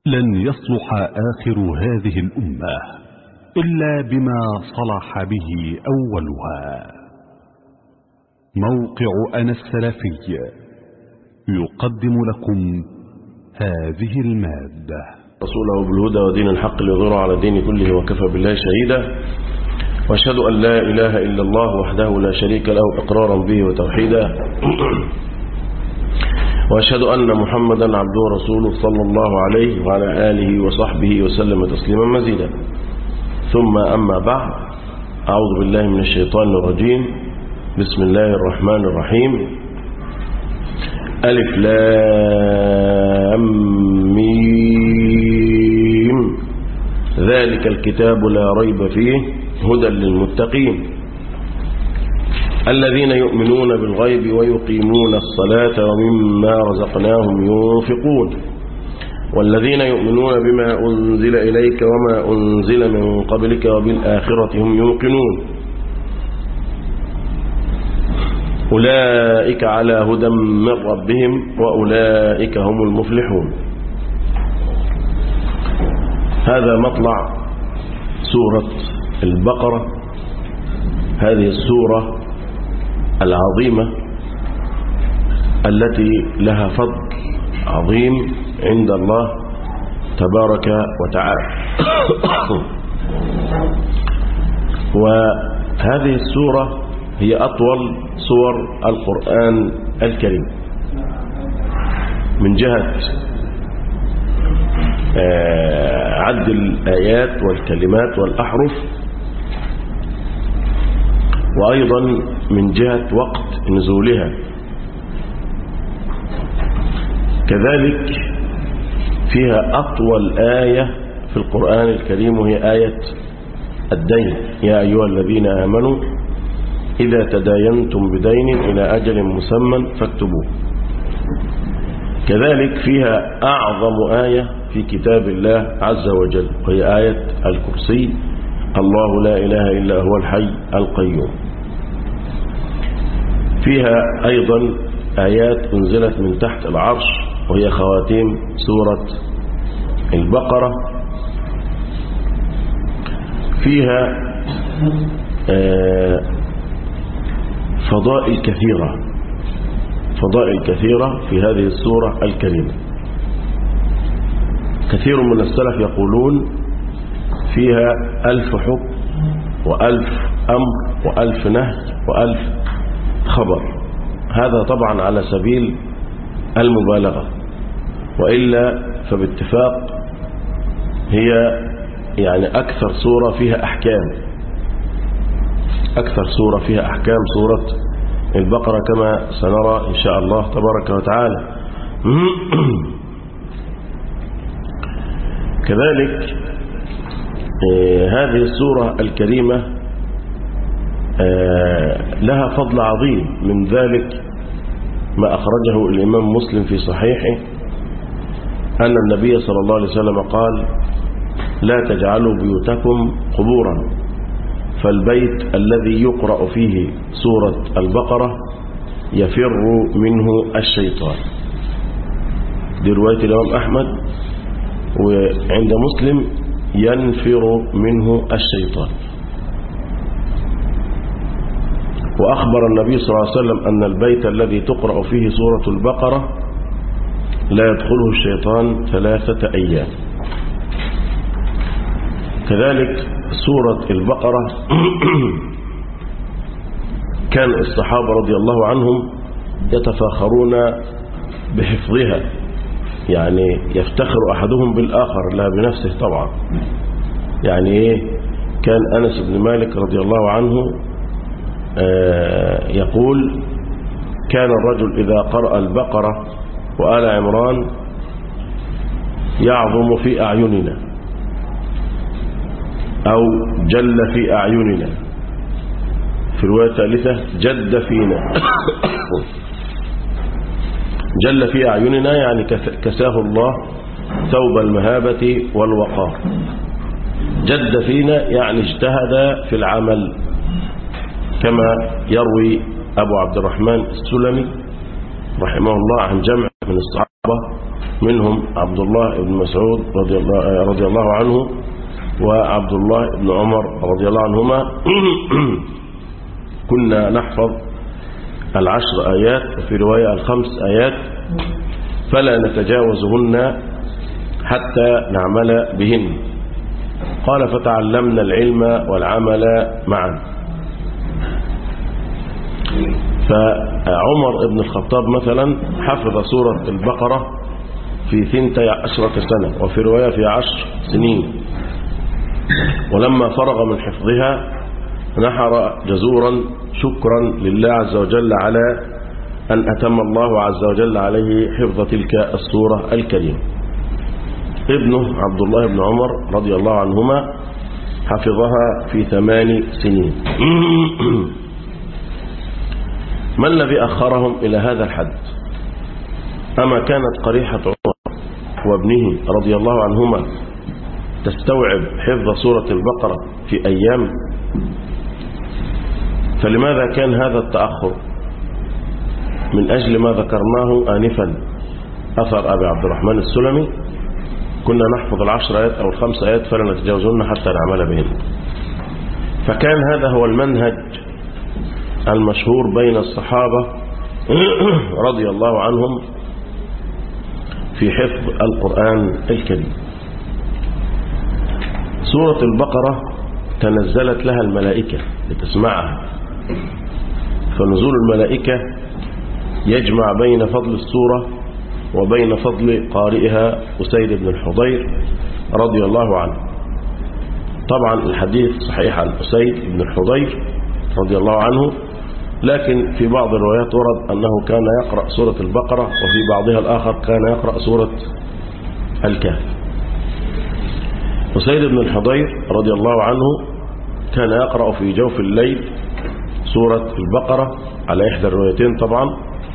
لن يصلح آخر هذه الأمة إلا بما صلح به أولها موقع أنا السلفي يقدم لكم هذه المادة رسوله بالهدى ودين الحق ليظهره على الدين كله وكفى بالله شهيدا واشهد أن لا إله إلا الله وحده لا شريك له إقرارا به وتوحيدا وأشهد أن محمدا عبده ورسوله صلى الله عليه وعلى آله وصحبه وسلم تسليما مزيدا ثم أما بعد أعوذ بالله من الشيطان الرجيم بسم الله الرحمن الرحيم ألف لام ميم ذلك الكتاب لا ريب فيه هدى للمتقين الذين يؤمنون بالغيب ويقيمون الصلاة ومما رزقناهم ينفقون والذين يؤمنون بما أنزل إليك وما أنزل من قبلك وبالآخرة هم يوقنون أولئك على هدى من ربهم وأولئك هم المفلحون هذا مطلع سورة البقرة هذه السورة العظيمة التي لها فضل عظيم عند الله تبارك وتعالى وهذه السورة هي أطول سور القرآن الكريم من جهة عد الآيات والكلمات والأحرف وأيضا من جهة وقت نزولها كذلك فيها أطول آية في القرآن الكريم وهي آية الدين يا أيها الذين آمنوا إذا تداينتم بدين إلى أجل مسمى فاكتبوه كذلك فيها أعظم آية في كتاب الله عز وجل وهي آية الكرسي الله لا إله إلا هو الحي القيوم فيها أيضا آيات أنزلت من تحت العرش وهي خواتيم سورة البقرة فيها فضائل كثيرة فضائل كثيرة في هذه السورة الكريمة كثير من السلف يقولون فيها ألف حكم وألف أمر وألف نهي وألف خبر هذا طبعا على سبيل المبالغة وإلا فباتفاق هي يعني أكثر سورة فيها أحكام أكثر سورة فيها أحكام سورة البقرة كما سنرى إن شاء الله تبارك وتعالى كذلك هذه السورة الكريمة لها فضل عظيم من ذلك ما أخرجه الإمام مسلم في صحيحه أن النبي صلى الله عليه وسلم قال لا تجعلوا بيوتكم قبورا فالبيت الذي يقرأ فيه سورة البقرة يفر منه الشيطان دي رواية الإمام أحمد وعند مسلم ينفر منه الشيطان وأخبر النبي صلى الله عليه وسلم أن البيت الذي تقرأ فيه سورة البقرة لا يدخله الشيطان ثلاثة أيام كذلك سورة البقرة كان الصحابة رضي الله عنهم يتفاخرون بحفظها يعني يفتخر أحدهم بالآخر لا بنفسه طبعا يعني إيه كان أنس بن مالك رضي الله عنه يقول كان الرجل إذا قرأ البقرة وآل عمران يعظم في أعيننا أو جل في أعيننا في الرواية الثالثة جد فينا جل في أعيننا يعني كساه الله ثوب المهابة والوقار جد فينا يعني اجتهد في العمل كما يروي أبو عبد الرحمن السلمي رحمه الله عن جمع من الصحابة منهم عبد الله بن مسعود رضي الله, رضي الله عنه وعبد الله بن عمر رضي الله عنهما كنا نحفظ العشر آيات وفي رواية الخمس آيات فلا نتجاوزهن حتى نعمل بهن قال فتعلمنا العلم والعمل معا فعمر بن الخطاب مثلا حفظ سورة البقرة في ثنتي عشرة سنة وفي رواية في عشر سنين ولما فرغ من حفظها نحر جزورا شكرا لله عز وجل على أن أتم الله عز وجل عليه حفظ تلك السورة الكريمة ابنه عبد الله بن عمر رضي الله عنهما حفظها في ثمان سنين ما الذي أخرهم إلى هذا الحد أما كانت قريحة عمر وابنه رضي الله عنهما تستوعب حفظ سورة البقرة في أيام فلماذا كان هذا التأخر من أجل ما ذكرناه آنفا أثر أبي عبد الرحمن السلمي كنا نحفظ العشر آيات أو الخمس آيات فلا نتجاوزهن حتى نعمل بهن فكان هذا هو المنهج المشهور بين الصحابة رضي الله عنهم في حفظ القرآن الكريم سورة البقرة تنزلت لها الملائكة لتسمعها فنزول الملائكة يجمع بين فضل السورة وبين فضل قارئها أسيد بن الحضير رضي الله عنه طبعا الحديث صحيح عن أسيد بن الحضير رضي الله عنه لكن في بعض الروايات ورد أنه كان يقرأ سورة البقرة وفي بعضها الآخر كان يقرأ سورة الكهف أسيد بن الحضير رضي الله عنه كان يقرأ في جوف الليل سورة البقرة على إحدى الروايتين طبعا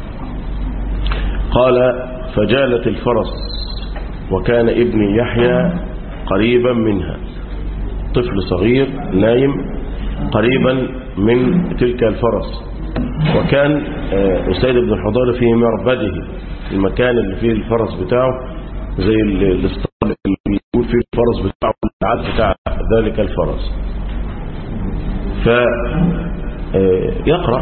قال فجالت الفرس وكان ابني يحيى قريبا منها طفل صغير نايم قريبا من تلك الفرس وكان أسيد بن الحضير في مربده المكان اللي فيه الفرس بتاعه زي الاسطبل اللي يقول فيه الفرس بتاعه العاد بتاع ذلك الفرس فيقرأ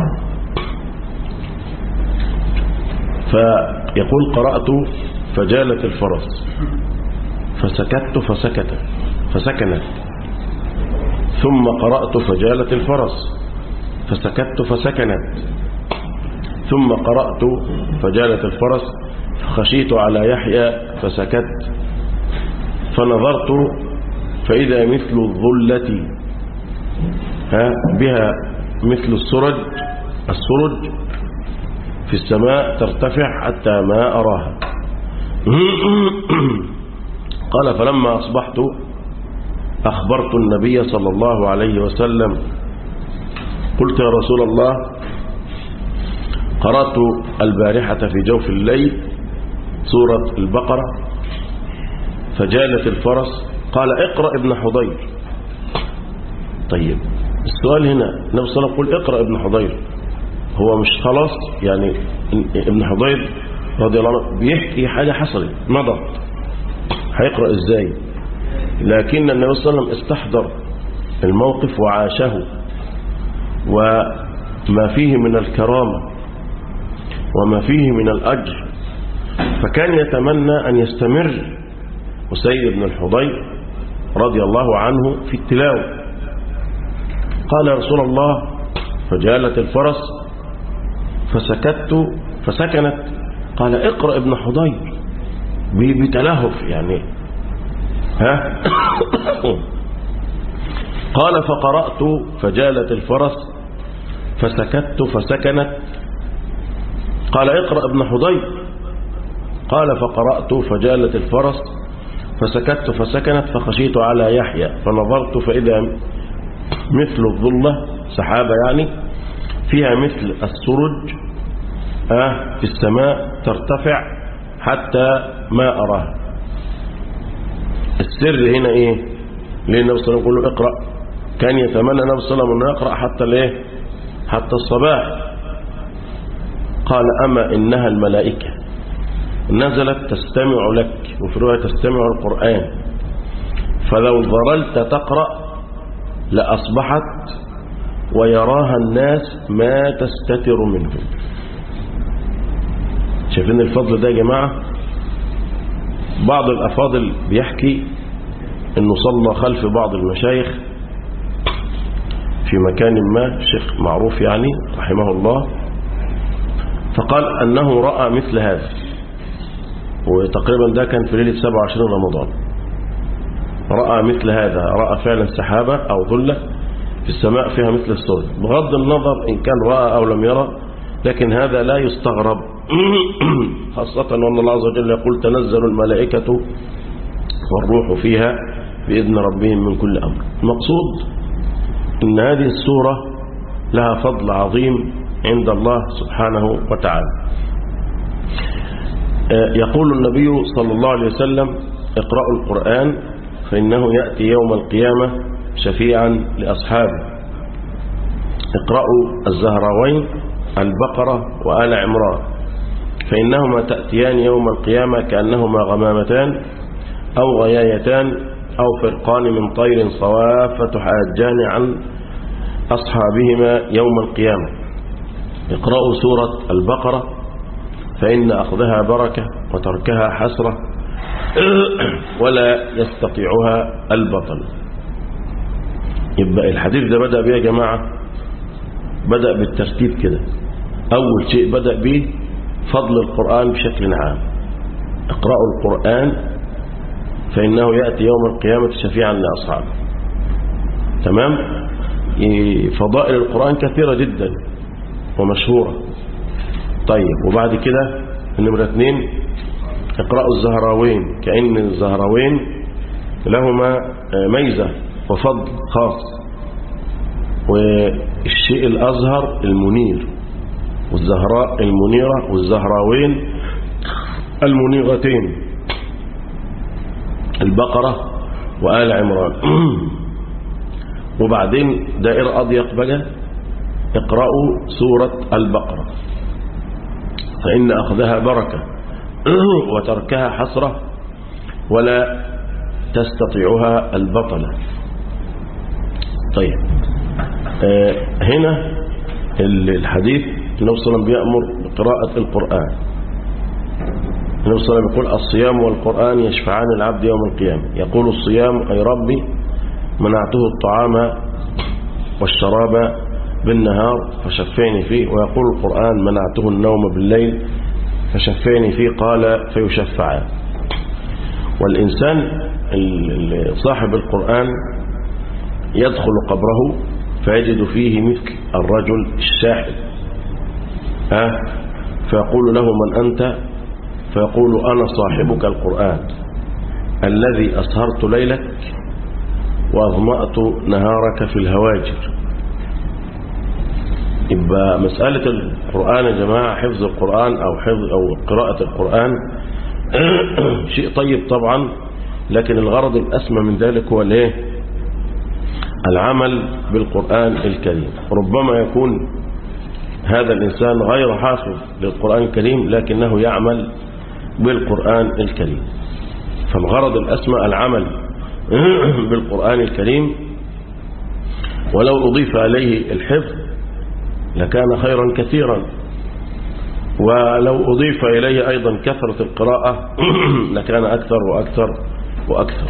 فيقول قرأت فجالت الفرس فسكت فسكت فسكنت ثم قرأت فجالت الفرس فسكت فسكنت ثم قرأت فجالت الفرس فخشيت على يحيى فسكت فنظرت فإذا مثل الظلة ها بها مثل السرج السرج في السماء ترتفع حتى ما أراها قال فلما أصبحت أخبرت النبي صلى الله عليه وسلم قلت يا رسول الله قرأت البارحة في جوف الليل سورة البقرة فجالت الفرس قال اقرأ ابن حضير طيب السؤال هنا النبي صلى الله عليه وسلم يقول اقرأ ابن حضير هو مش خلاص يعني ابن حضير رضي الله عنه بيحكي حاجة حصلت مضت هيقرأ ازاي لكن النبي صلى الله عليه وسلم استحضر الموقف وعاشه وما فيه من الكرامة وما فيه من الأجر فكان يتمنى أن يستمر أسيد بن الحضير رضي الله عنه في التلاوة قال يا رسول الله فجالت الفرس فسكت فسكنت قال اقرأ ابن حضير بتلهف يعني ها قال فقرأت فجالت الفرس فسكت فسكنت قال اقرأ ابن حضير قال فقرأت فجالت الفرس فسكت فسكنت فخشيت على يحيى فنظرت فإذا مثل الظلة سحابة يعني فيها مثل السرج آه في السماء ترتفع حتى ما أراها السر هنا ايه ليه النبي صلى الله عليه وسلم يقول له اقرأ كان يتمنى النبي صلى الله عليه وسلم انه يقرأ حتى الايه حتى الصباح قال أما إنها الملائكة نزلت تستمع لك وفي رواية تستمع القرآن فلو ظللت تقرأ لأصبحت ويراها الناس ما تستتر منه شايفين الفضل ده يا جماعة بعض الأفاضل بيحكي انه صلى خلف بعض المشايخ في مكان ما شيخ معروف يعني رحمه الله فقال أنه رأى مثل هذا وتقريبا ده كان في ليلة 27 رمضان رأى مثل هذا رأى فعلا سحابة أو ظلة في السماء فيها مثل الصور بغض النظر إن كان رأى أو لم يرى لكن هذا لا يستغرب خاصة وأن الله عز وجل يقول تنزل الملائكة والروح فيها بإذن ربهم من كل أمر المقصود إن هذه السورة لها فضل عظيم عند الله سبحانه وتعالى يقول النبي صلى الله عليه وسلم اقرأوا القرآن فإنه يأتي يوم القيامة شفيعا لأصحابه اقرأوا الزهراوين البقرة وآل عمران فإنهما تأتيان يوم القيامة كأنهما غمامتان أو غيايتان أو فرقان من طير صواف تحاجان عن أصحابهما يوم القيامة اقرأوا سورة البقرة فإن أخذها بركة وتركها حسرة ولا يستطيعها البطل يبقى الحديث ده بدأ بيه يا جماعة بدأ بالترتيب كده أول شيء بدأ به فضل القرآن بشكل عام اقرأوا القرآن فإنه يأتي يوم القيامة شفيعا لأصحابه تمام فضائل القرآن كثيرة جدا ومشهورة طيب وبعد كده النمرة اثنين اقرأوا الزهراوين كأن الزهراوين لهما ميزة وفضل خاص والشيء الأزهر المنير والزهراء المنيرة والزهراوين المنيرتين البقرة وآل عمران وبعدين دائرة أضيق بقى اقرأوا سورة البقرة فإن أخذها بركة وتركها حسرة ولا تستطيعها البطلة طيب آه هنا الحديث النبي صلى الله عليه وسلم بيأمر بقراءة القرآن النبي صلى الله عليه وسلم يقول الصيام والقرآن يشفعان العبد يوم القيامة يقول الصيام أي ربي منعته الطعام والشراب بالنهار فشفعني فيه ويقول القرآن منعته النوم بالليل فشفعني فيه قال فيشفعان والإنسان صاحب القرآن يدخل قبره فيجد فيه مثل الرجل الشاحب ها فيقول له من أنت فيقول أنا صاحبك القرآن الذي أسهرت ليلك وأظمأت نهارك في الهواجر يبقى مسألة القرآن يا جماعة حفظ القرآن أو حفظ أو قراءة القرآن شيء طيب طبعا لكن الغرض الأسمى من ذلك هو الايه العمل بالقرآن الكريم ربما يكون هذا الإنسان غير حافظ للقرآن الكريم لكنه يعمل بالقرآن الكريم فالغرض الأسمى العمل بالقرآن الكريم ولو أضيف عليه الحفظ لكان خيرا كثيرا ولو أضيف إليه أيضا كثرة القراءة لكان أكثر وأكثر وأكثر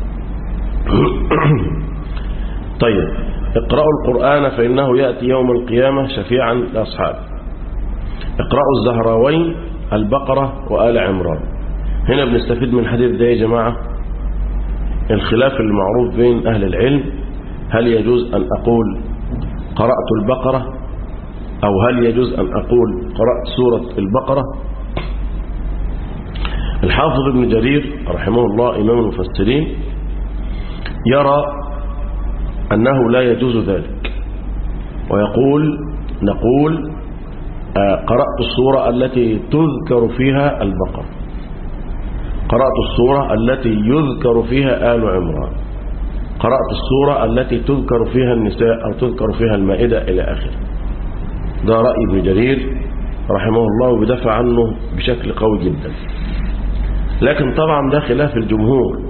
طيب اقرأوا القرآن فإنه يأتي يوم القيامة شفيعا لأصحابه اقرأوا الزهراوين البقرة وآل عمران هنا بنستفيد من الحديث ده يا جماعة الخلاف المعروف بين أهل العلم هل يجوز أن أقول قرأت البقرة أو هل يجوز أن أقول قرأت سورة البقرة الحافظ ابن جرير رحمه الله إمام المفسرين يرى أنه لا يجوز ذلك ويقول نقول قرأت السورة التي تذكر فيها البقرة قرأت السورة التي يذكر فيها آل عمران قرأت السورة التي تذكر فيها النساء أو تذكر فيها المائدة إلى آخره ده رأي ابن جرير رحمه الله وبدافع عنه بشكل قوي جدا لكن طبعا ده خلاف الجمهور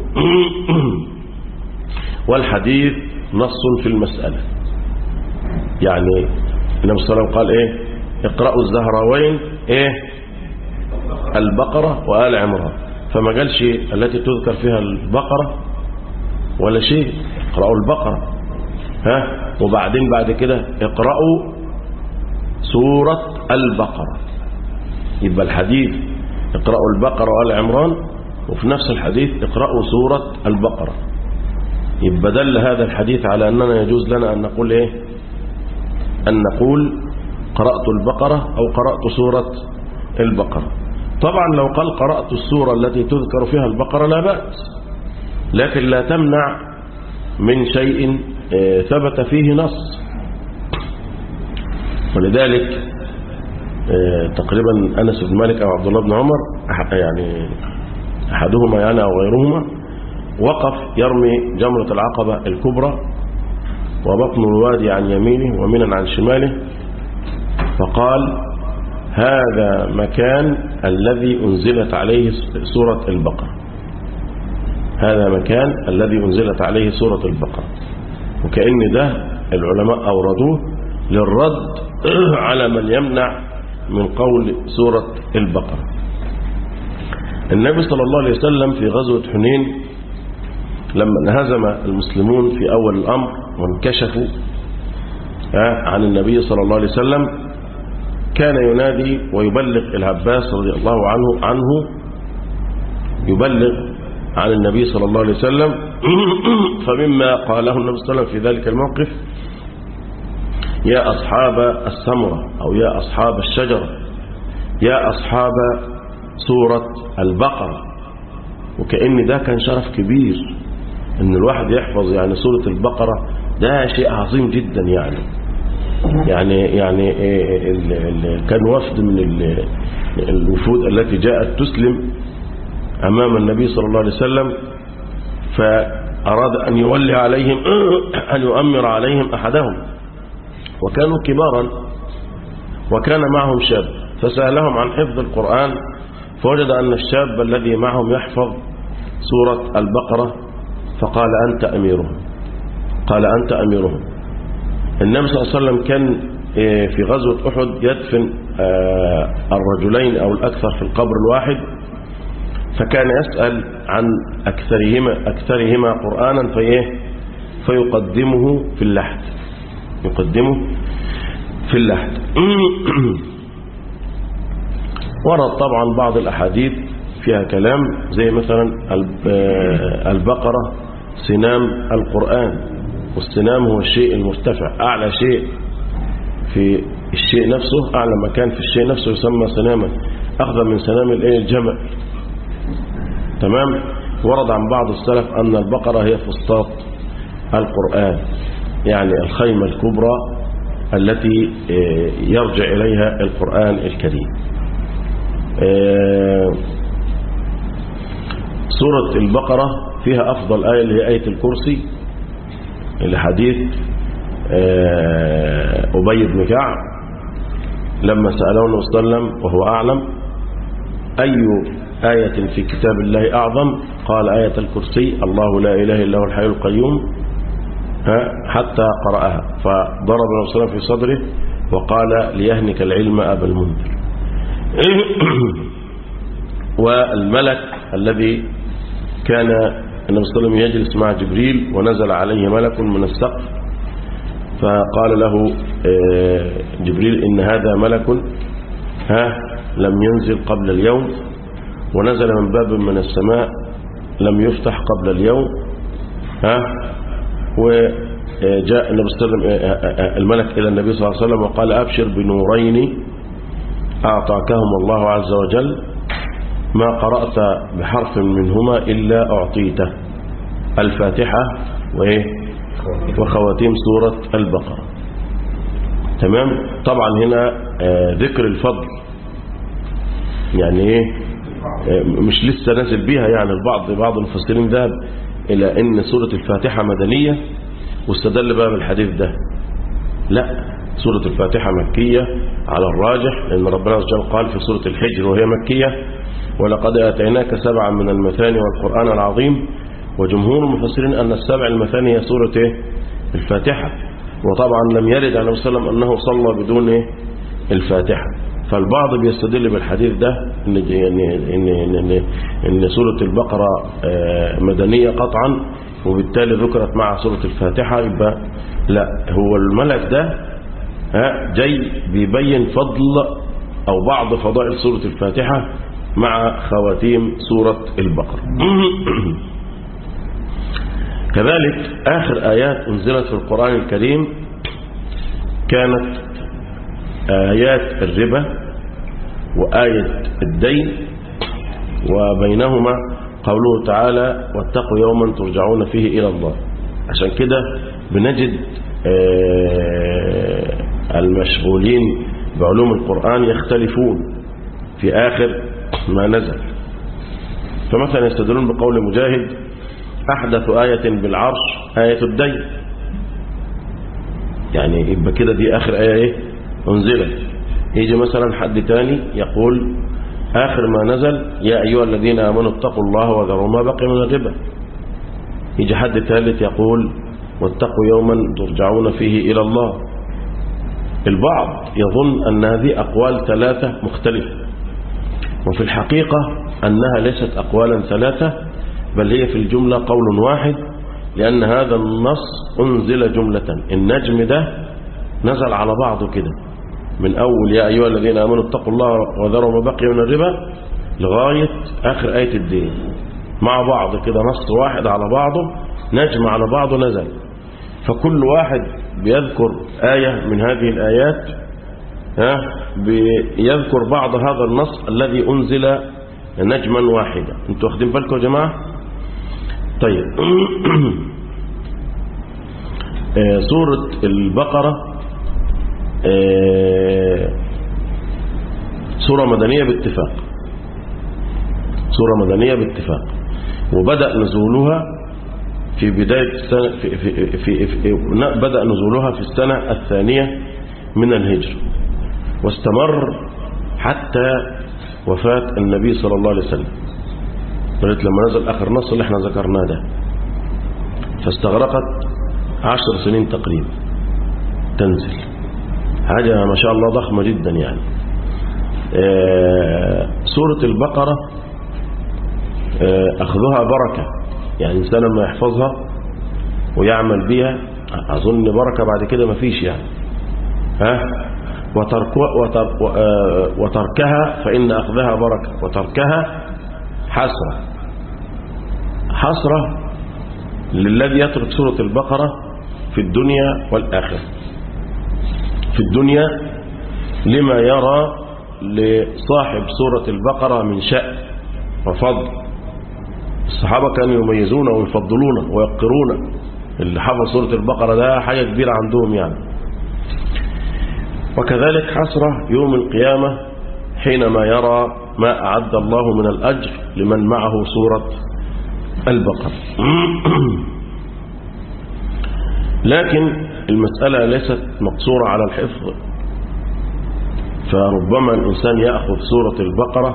والحديث نص في المسألة يعني النبي صلى الله عليه وسلم قال ايه اقرأوا الزهراوين ايه البقرة وآل عمران فما قالش التي تذكر فيها البقرة ولا شيء اقرأوا البقرة ها وبعدين بعد كده اقرأوا سورة البقرة يبقى الحديث اقرأوا البقرة وآل عمران وفي نفس الحديث اقرأوا سورة البقرة يبقى دل هذا الحديث على أننا يجوز لنا أن نقول إيه أن نقول قرأت البقرة أو قرأت سورة البقرة طبعا لو قال قرأت السورة التي تذكر فيها البقرة لا بأس لكن لا تمنع من شيء ثبت فيه نص ولذلك تقريبا أنس بن مالك أو عبد الله بن عمر يعني أحدهما يعني أو غيرهما وقف يرمي جمرة العقبة الكبرى وبطن الوادي عن يمينه ومنا عن شماله فقال هذا مكان الذي أنزلت عليه سورة البقرة هذا مكان الذي أنزلت عليه سورة البقرة وكأن ده العلماء أوردوه للرد على من يمنع من قول سورة البقرة النبي صلى الله عليه وسلم في غزوة حنين لما انهزم المسلمون في أول الأمر وانكشفوا عن النبي صلى الله عليه وسلم كان ينادي ويبلغ العباس رضي الله عنه عنه يبلغ عن النبي صلى الله عليه وسلم فمما قاله النبي صلى الله عليه وسلم في ذلك الموقف يا أصحاب السمرة أو يا أصحاب الشجرة يا أصحاب سورة البقرة وكأن ده كان شرف كبير ان الواحد يحفظ يعني سورة البقرة ده شيء عظيم جدا يعني يعني يعني ال ال كان وفد من ال الوفود التي جاءت تسلم أمام النبي صلى الله عليه وسلم فأراد أن يولي عليهم أن يؤمر عليهم أحدهم وكانوا كبارا وكان معهم شاب فسألهم عن حفظ القرآن فوجد أن الشاب الذي معهم يحفظ سورة البقرة فقال أنت أميرهم قال أنت أميرهم النبي صلى الله عليه وسلم كان في غزوة أحد يدفن الرجلين أو الأكثر في القبر الواحد فكان يسأل عن أكثرهما, أكثرهما قرآنا فيه فيقدمه في اللحد يقدمه في اللحد ورد طبعا بعض الأحاديث فيها كلام زي مثلا البقرة سنام القرآن والسنام هو الشيء المرتفع أعلى شيء في الشيء نفسه أعلى مكان في الشيء نفسه يسمى سناما أخذ من سنام الجمل تمام ورد عن بعض السلف أن البقرة هي فسطاط القرآن يعني الخيمة الكبرى التي يرجع إليها القرآن الكريم سورة البقرة فيها أفضل آية اللي هي آية الكرسي الحديث أبي بن كعب لما سأله النبي صلى الله عليه وسلم وهو أعلم أي آية في كتاب الله أعظم قال آية الكرسي الله لا إله إلا هو الحي القيوم حتى قرأها فضرب النبي صلى الله عليه وسلم في صدره وقال ليهنك العلم أبا المنذر والملك الذي كان النبي صلى الله عليه وسلم يجلس مع جبريل ونزل عليه ملك من السقف فقال له جبريل إن هذا ملك ها لم ينزل قبل اليوم ونزل من باب من السماء لم يفتح قبل اليوم ها وجاء النبي صلى الله عليه وسلم الملك إلى النبي صلى الله عليه وسلم وقال أبشر بنورين أعطاكهم الله عز وجل ما قرأت بحرف منهما إلا أعطيته الفاتحة وإيه وخواتيم سورة البقرة تمام طبعا هنا ذكر الفضل يعني ايه مش لسه نازل بيها يعني البعض بعض المفسرين ذهب إلى أن سورة الفاتحة مدنية واستدل بقى بالحديث ده لا سورة الفاتحة مكية على الراجح لأن ربنا عز وجل قال في سورة الحجر وهي مكية ولقد آتيناك سبعا من المثاني والقرآن العظيم وجمهور المفسرين أن السبع المثاني هي سورة إيه؟ الفاتحة وطبعا لم يرد عن النبي صلى الله عليه وسلم أنه صلى بدون إيه؟ الفاتحة فالبعض بيستدل بالحديث ده إن, إن, إن, إن, إن, إن سورة البقرة آه، مدنية قطعا وبالتالي ذكرت مع سورة الفاتحة يبقى لا هو الملك ده ها جاي بيبين فضل أو بعض فضائل سورة الفاتحة مع خواتيم سورة البقرة كذلك آخر آيات أنزلت في القرآن الكريم كانت آيات الربا وآية الدين وبينهما قوله تعالى واتقوا يوما ترجعون فيه إلى الله عشان كده بنجد آه، المشغولين بعلوم القرآن يختلفون في آخر ما نزل فمثلا يستدلون بقول مجاهد أحدث آية بالعرش آية الدين يعني يبقى كده دي آخر آية إيه أنزلت يجي مثلا حد تاني يقول آخر ما نزل يا أيها الذين آمنوا اتقوا الله وذروا ما بقي من الربا يجي حد ثالث يقول واتقوا يوما ترجعون فيه إلى الله البعض يظن أن هذه أقوال ثلاثة مختلفة وفي الحقيقة أنها ليست أقوالا ثلاثة بل هي في الجملة قول واحد لأن هذا النص أنزل جملة النجم ده نزل على بعضه كده من أول يا أيها الذين آمنوا اتقوا الله وذروا ما بقي من الربا لغاية آخر آية الدين مع بعض كده نص واحد على بعضه نجم على بعضه نزل فكل واحد بيذكر آية من هذه الآيات ها بيذكر بعض هذا النص الذي أنزل نجما واحدا انتوا واخدين بالكم يا جماعة طيب آه، سورة البقرة آه، سورة مدنية باتفاق سورة مدنية باتفاق وبدأ نزولها في بداية السنة في في في في بدأ نزولها في السنة الثانية من الهجرة واستمر حتى وفاة النبي صلى الله عليه وسلم لغايه لما نزل آخر نص اللي احنا ذكرناه ده فاستغرقت عشر سنين تقريبا تنزل حاجة ما شاء الله ضخمة جدا يعني آه، سورة البقرة آه، أخذها بركة يعني إنسان لما يحفظها ويعمل بها أظن بركة بعد كده ما فيش يعني ها وترك وتر آه، وتركها فإن أخذها بركة وتركها حسرة حسرة للذي يترك سورة البقرة في الدنيا والآخرة في الدنيا لما يرى لصاحب سورة البقرة من شأن وفضل الصحابة كانوا يميزون ويفضلون ويقرون اللي حفظ سورة البقرة ده حاجة كبيرة عندهم يعني وكذلك حسرة يوم القيامة حينما يرى ما أعد الله من الأجر لمن معه سورة البقرة لكن المسألة ليست مقصورة على الحفظ فربما الإنسان يأخذ سورة البقرة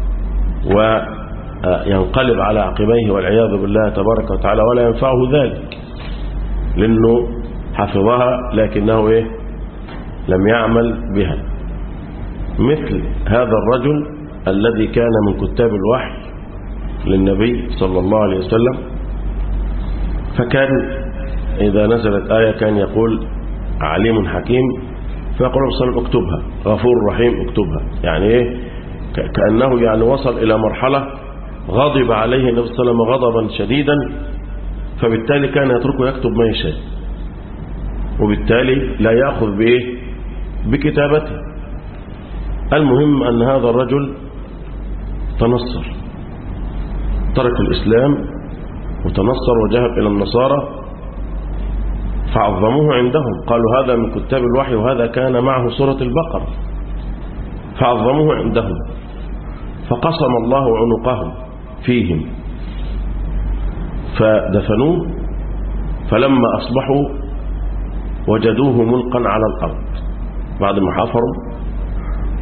وينقلب على عقبيه والعياذ بالله تبارك وتعالى ولا ينفعه ذلك لأنه حفظها لكنه إيه لم يعمل بها مثل هذا الرجل الذي كان من كتاب الوحي للنبي صلى الله عليه وسلم فكان إذا نزلت آية كان يقول عليم حكيم فيقول صلى الله اكتبها غفور رحيم اكتبها يعني إيه كأنه يعني وصل إلى مرحلة غضب عليه النبي صلى الله عليه وسلم غضبا شديدا فبالتالي كان يتركه يكتب ما يشاء وبالتالي لا يأخذ بإيه بكتابته المهم أن هذا الرجل تنصر ترك الإسلام وتنصر وذهب إلى النصارى فعظموه عندهم قالوا هذا من كتاب الوحي وهذا كان معه سورة البقرة فعظموه عندهم فقسم الله عنقهم فيهم فدفنوه فلما أصبحوا وجدوه ملقا على الأرض بعد ما حفروا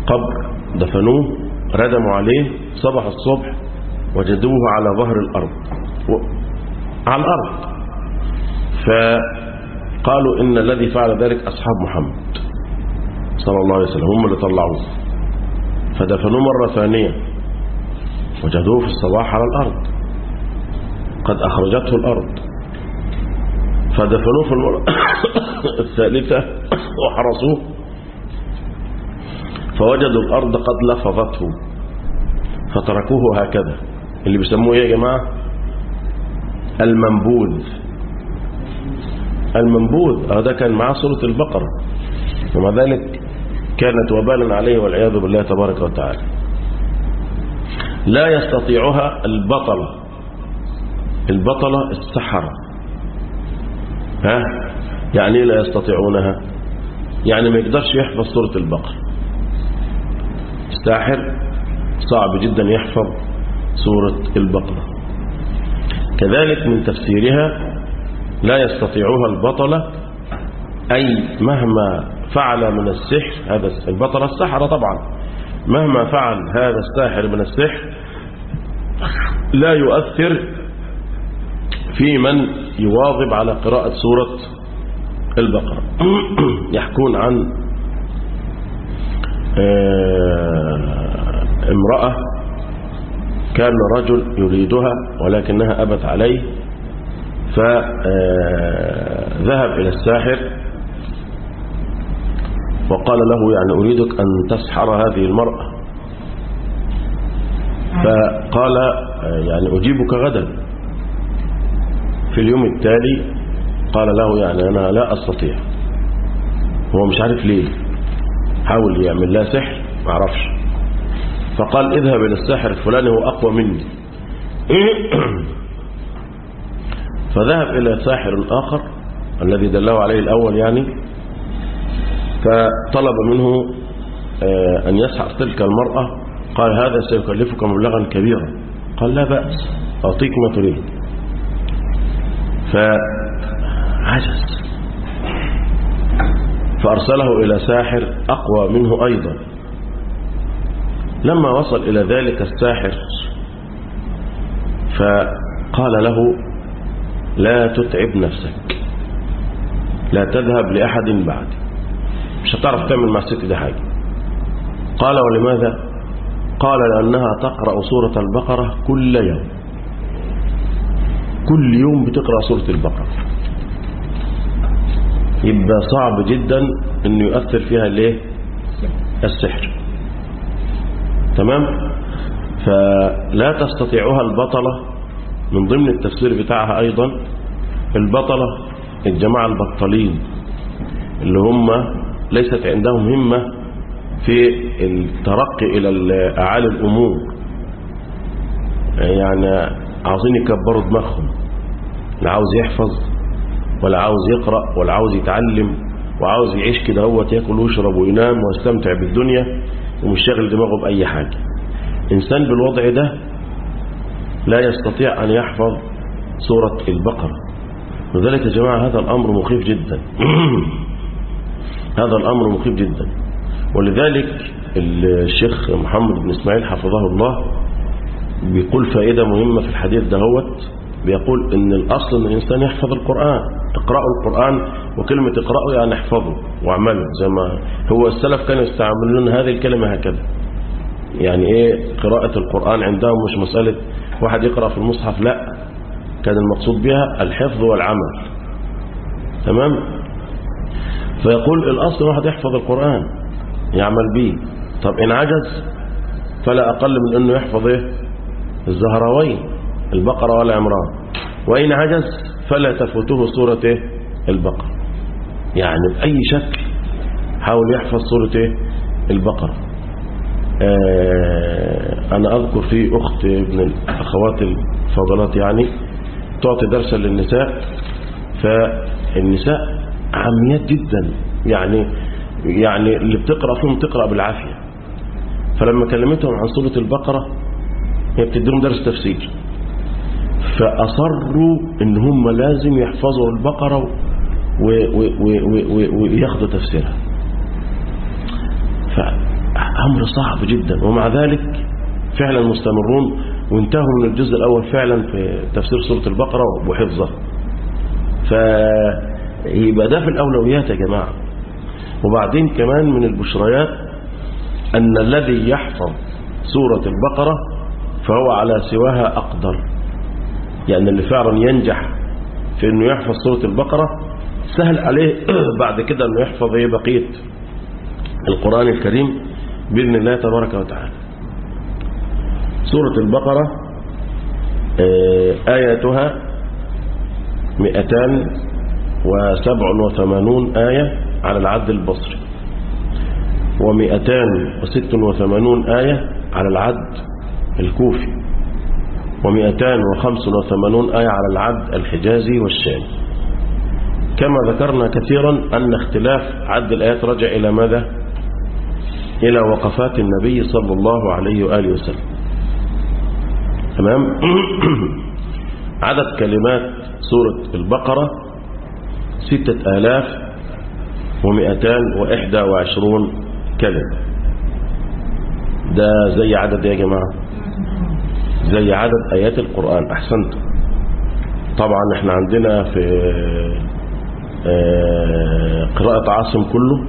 قبر دفنوه ردموا عليه صبح الصبح وجدوه على ظهر الأرض على الأرض فقالوا إن الذي فعل ذلك أصحاب محمد صلى الله عليه وسلم هم اللي طلعوه فدفنوه مرة ثانية وجدوه في الصباح على الأرض قد أخرجته الأرض فدفنوه في المرة الثالثة وحرسوه فوجدوا الأرض قد لفظته فتركوه هكذا اللي بيسموه ايه يا جماعة المنبوذ المنبوذ هذا كان معاه سورة البقرة ومع ذلك كانت وبالا عليه والعياذ بالله تبارك وتعالى لا يستطيعها البطلة البطلة السحرة ها يعني لا يستطيعونها يعني ما يقدرش يحفظ سورة البقرة الساحر صعب جدا يحفظ سورة البقرة كذلك من تفسيرها لا يستطيعها البطلة أي مهما فعل من السحر هذا البطلة السحرة طبعا مهما فعل هذا الساحر من السحر لا يؤثر في من يواظب على قراءة سورة البقرة يحكون عن امرأة كان رجل يريدها ولكنها أبت عليه فذهب إلى الساحر وقال له يعني أريدك أن تسحر هذه المرأة فقال يعني أجيبك غدا في اليوم التالي قال له يعني أنا لا أستطيع هو مش عارف ليه حاول يعمل لها سحر ما عرفش فقال اذهب إلى الساحر الفلاني هو أقوى مني فذهب إلى ساحر آخر الذي دله عليه الأول يعني فطلب منه أن يسحر تلك المرأة قال هذا سيكلفك مبلغا كبيرا قال لا بأس أعطيك ما تريد فعجز فأرسله إلى ساحر أقوى منه أيضا لما وصل إلى ذلك الساحر فقال له لا تتعب نفسك لا تذهب لأحد بعدي مش هتعرف تعمل مع الست دي حاجة قال ولماذا قال لأنها تقرأ سورة البقرة كل يوم كل يوم بتقرأ سورة البقرة يبقى صعب جدا انه يؤثر فيها الايه السحر تمام فلا تستطيعها البطلة من ضمن التفسير بتاعها ايضا البطلة الجماعة البطلين اللي هم ليست عندهم همة في الترقي الى اعالي الامور يعني عاوزين يكبروا دماغهم لا عاوز يحفظ ولا عاوز يقرأ ولا عاوز يتعلم وعاوز يعيش كده هو ياكل ويشرب وينام ويستمتع بالدنيا ومش شاغل دماغه بأي حاجة إنسان بالوضع ده لا يستطيع أن يحفظ سورة البقرة لذلك يا جماعة هذا الأمر مخيف جدا هذا الأمر مخيف جدا ولذلك الشيخ محمد بن إسماعيل حفظه الله بيقول فائدة مهمة في الحديث دهوت بيقول ان الاصل ان الانسان يحفظ القرآن اقرأوا القرآن وكلمة اقرأوا يعني احفظوا واعملوا زي ما هو السلف كانوا يستعملون هذه الكلمة هكذا يعني ايه قراءة القرآن عندهم مش مسألة واحد يقرأ في المصحف لا كان المقصود بها الحفظ والعمل تمام فيقول الاصل واحد يحفظ القرآن يعمل به طب ان عجز فلا اقل من انه يحفظ ايه الزهراوين البقرة ولا عمران وإن عجز فلا تفوته سورة إيه؟ البقرة يعني بأي شكل حاول يحفظ سورة إيه؟ البقرة آه أنا أذكر في أخت ابن الأخوات الفضلات يعني تعطي درسا للنساء فالنساء عميات جدا يعني يعني اللي بتقرأ فيهم تقرأ بالعافية فلما كلمتهم عن سورة البقرة هي بتديهم درس تفسير فأصروا ان هم لازم يحفظوا البقرة وياخدوا تفسيرها أمر صعب جدا ومع ذلك فعلا مستمرون وانتهوا من الجزء الأول فعلا في تفسير سورة البقرة وحفظها فيبقى ده في الأولويات يا جماعة وبعدين كمان من البشريات أن الذي يحفظ سورة البقرة فهو على سواها أقدر يعني اللي فعلا ينجح في أنه يحفظ سورة البقرة سهل عليه بعد كده أنه يحفظ ايه بقية القرآن الكريم بإذن الله تبارك وتعالى سورة البقرة آياتها مئتان وسبع وثمانون آية على العد البصري ومئتان وست وثمانون آية على العد الكوفي ومئتان وخمس وثمانون آية على العد الحجازي والشامي كما ذكرنا كثيرا أن اختلاف عد الآيات رجع إلى ماذا إلى وقفات النبي صلى الله عليه وآله وسلم تمام عدد كلمات سورة البقرة ستة آلاف ومئتان وإحدى وعشرون كلمة ده زي عدد يا جماعة زي عدد آيات القرآن أحسنت طبعا احنا عندنا في قراءة عاصم كله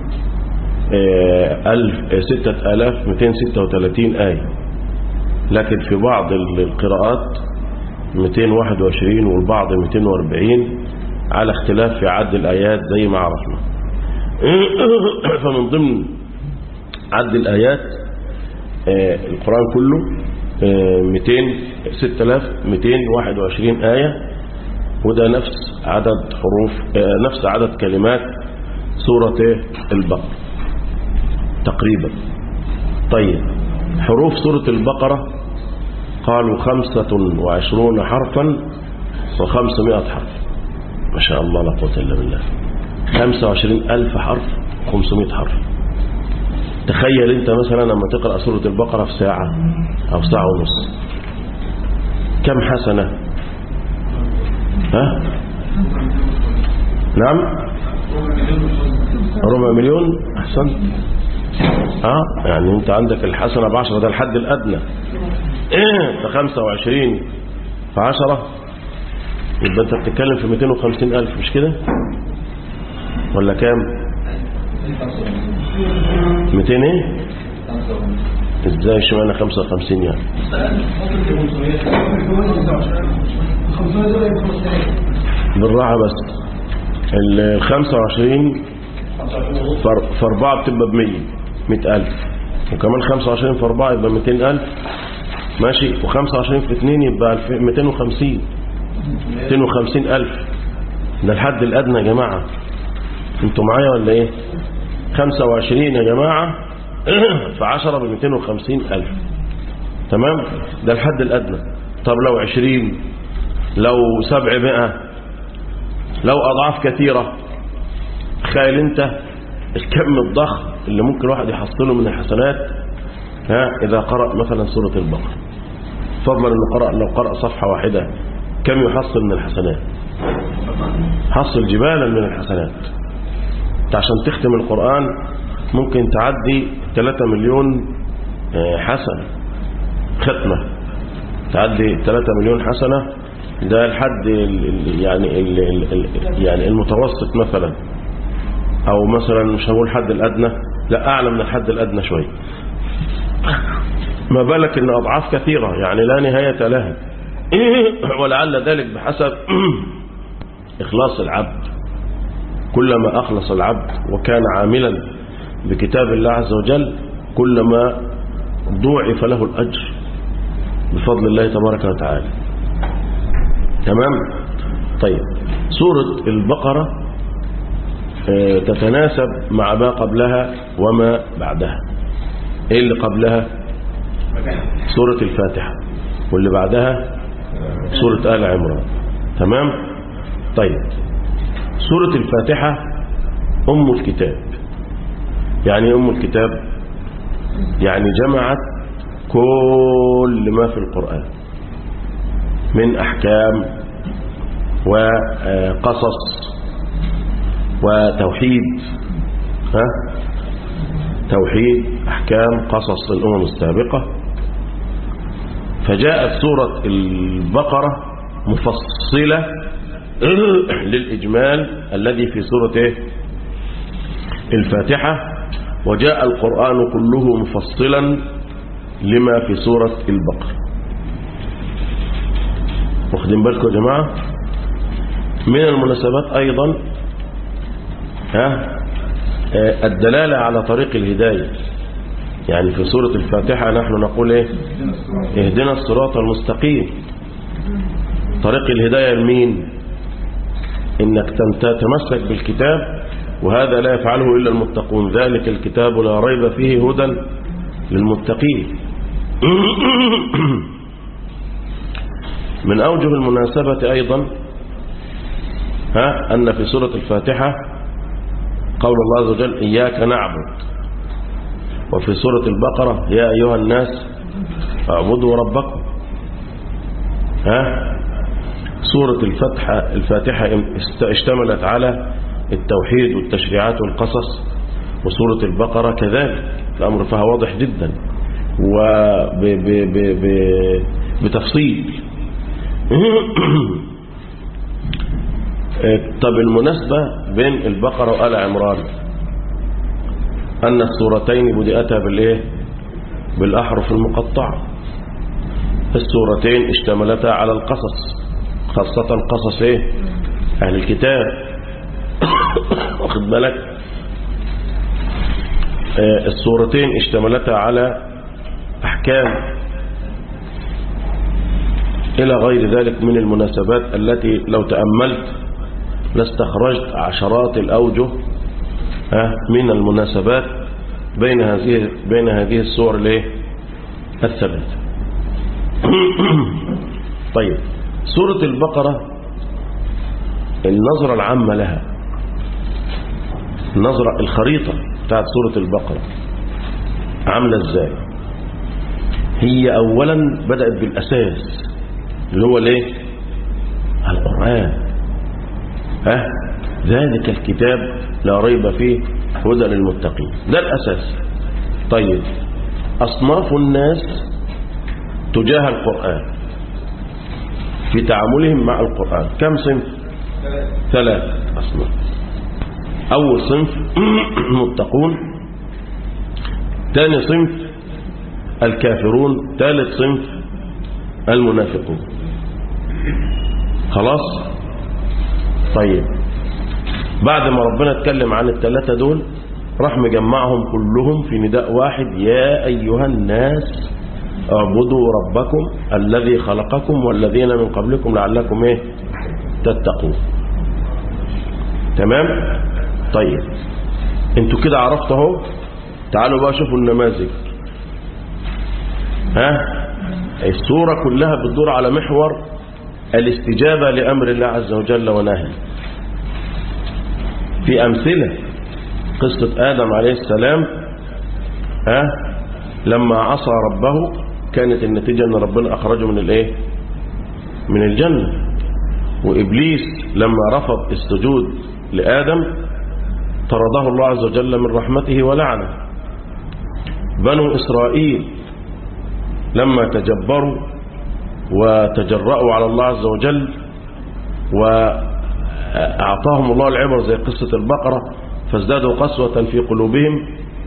ألف ستة آلاف مئتين ستة وثلاثين آية لكن في بعض القراءات 221 والبعض 240 على اختلاف في عد الآيات زي ما عرفنا فمن ضمن عد الآيات القرآن كله 200 6221 آية وده نفس عدد حروف نفس عدد كلمات سورة البقرة تقريبا طيب حروف سورة البقرة قالوا خمسة وعشرون حرفا وخمسمائة حرف ما شاء الله لا قوة إلا بالله خمسة وعشرين ألف حرف خمسمائة حرف تخيل انت مثلا لما تقرأ سورة البقرة في ساعة أو ساعة ونص كم حسنة ها نعم ربع مليون أحسنت اه يعني انت عندك الحسنة بعشرة ده الحد الأدنى إيه فخمسة وعشرين فعشرة يبقى انت بتتكلم في 250 ألف مش كده ولا كام 200 ايه ازاي اشمعنى 55 يعني بالراحة بس ال 25 في 4 بتبقى ب 100 100000 وكمان 25 في 4 يبقى 200000 ماشي و25 في 2 يبقى 250 250000 ده الحد الأدنى يا جماعة انتوا معايا ولا ايه 25 يا جماعة في 10 ب 250000 تمام ده الحد الأدنى طب لو 20 لو 700 لو أضعاف كثيرة تخيل انت الكم الضخم اللي ممكن الواحد يحصله من الحسنات ها إذا قرأ مثلا سورة البقرة فضلا انه قرأ لو قرأ صفحة واحدة كم يحصل من الحسنات حصل جبالا من الحسنات انت عشان تختم القرآن ممكن تعدي 3 مليون حسنة ختمة تعدي 3 مليون حسنة ده الحد ال يعني ال ال يعني المتوسط مثلا او مثلا مش هقول الحد الادنى لا اعلى من الحد الادنى شويه ما بالك ان اضعاف كثيره يعني لا نهايه لها ولعل ذلك بحسب اخلاص العبد كلما اخلص العبد وكان عاملا بكتاب الله عز وجل كلما ضوعف له الاجر بفضل الله تبارك وتعالى تمام طيب سورة البقرة تتناسب مع ما قبلها وما بعدها ايه اللي قبلها سورة الفاتحة واللي بعدها سورة آل عمران تمام طيب سورة الفاتحة أم الكتاب يعني أم الكتاب يعني جمعت كل ما في القرآن من أحكام وقصص وتوحيد ها توحيد أحكام قصص الأمم السابقة فجاءت سورة البقرة مفصلة للإجمال الذي في سورة إيه؟ الفاتحة وجاء القرآن كله مفصلا لما في سورة البقرة واخدين بالكم يا جماعة من المناسبات أيضا ها الدلالة على طريق الهداية يعني في سورة الفاتحة نحن نقول ايه اهدنا الصراط المستقيم طريق الهداية لمين انك تتمسك بالكتاب وهذا لا يفعله إلا المتقون ذلك الكتاب لا ريب فيه هدى للمتقين من أوجه المناسبة أيضا ها أن في سورة الفاتحة قول الله عز وجل إياك نعبد وفي سورة البقرة يا أيها الناس اعبدوا ربكم ها سورة الفتحة الفاتحة اشتملت على التوحيد والتشريعات والقصص وسورة البقرة كذلك الأمر فيها واضح جدا وبتفصيل طب المناسبة بين البقرة وآل عمران أن السورتين بدأتا بالإيه بالأحرف المقطعة السورتين اشتملتا على القصص خاصة قصص إيه أهل الكتاب واخد بالك السورتين اشتملتا على أحكام إلى غير ذلك من المناسبات التي لو تأملت لاستخرجت عشرات الأوجه من المناسبات بين هذه بين هذه الصور الايه الثلاث طيب سورة البقرة النظرة العامة لها النظرة الخريطة بتاعت سورة البقرة عاملة ازاي هي اولا بدأت بالاساس اللي هو الايه القرآن ها ذلك الكتاب لا ريب فيه هدى للمتقين ده الأساس طيب أصناف الناس تجاه القرآن في تعاملهم مع القرآن كم صنف ثلاث أصناف أول صنف متقون ثاني صنف الكافرون ثالث صنف المنافقون خلاص طيب بعد ما ربنا اتكلم عن الثلاثة دول راح مجمعهم كلهم في نداء واحد يا أيها الناس اعبدوا ربكم الذي خلقكم والذين من قبلكم لعلكم ايه تتقون تمام طيب انتوا كده عرفتوا اهو تعالوا بقى شوفوا النماذج ها السورة كلها بتدور على محور الاستجابة لأمر الله عز وجل ونهيه في أمثلة قصة آدم عليه السلام ها لما عصى ربه كانت النتيجة أن ربنا أخرجه من الإيه من الجنة وإبليس لما رفض السجود لآدم طرده الله عز وجل من رحمته ولعنه بنو إسرائيل لما تجبروا وتجرأوا على الله عز وجل وأعطاهم الله العبر زي قصة البقرة فازدادوا قسوة في قلوبهم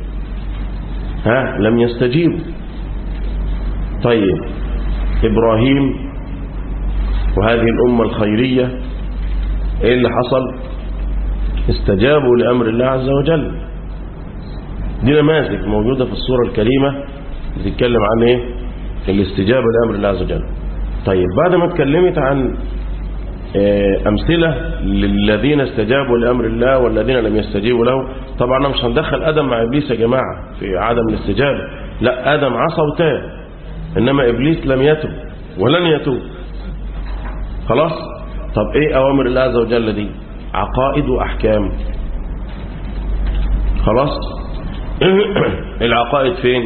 ها لم يستجيبوا طيب إبراهيم وهذه الأمة الخيرية إيه اللي حصل استجابوا لأمر الله عز وجل دي نماذج موجودة في الصورة الكريمة بتتكلم عن إيه الاستجابة لأمر الله عز وجل طيب بعد ما اتكلمت عن أمثلة للذين استجابوا لأمر الله والذين لم يستجيبوا له طبعا مش هندخل آدم مع إبليس يا جماعة في عدم الاستجابة لا آدم عصى وتاب إنما إبليس لم يتب ولن يتوب خلاص طب إيه أوامر الله عز وجل دي عقائد وأحكام خلاص العقائد فين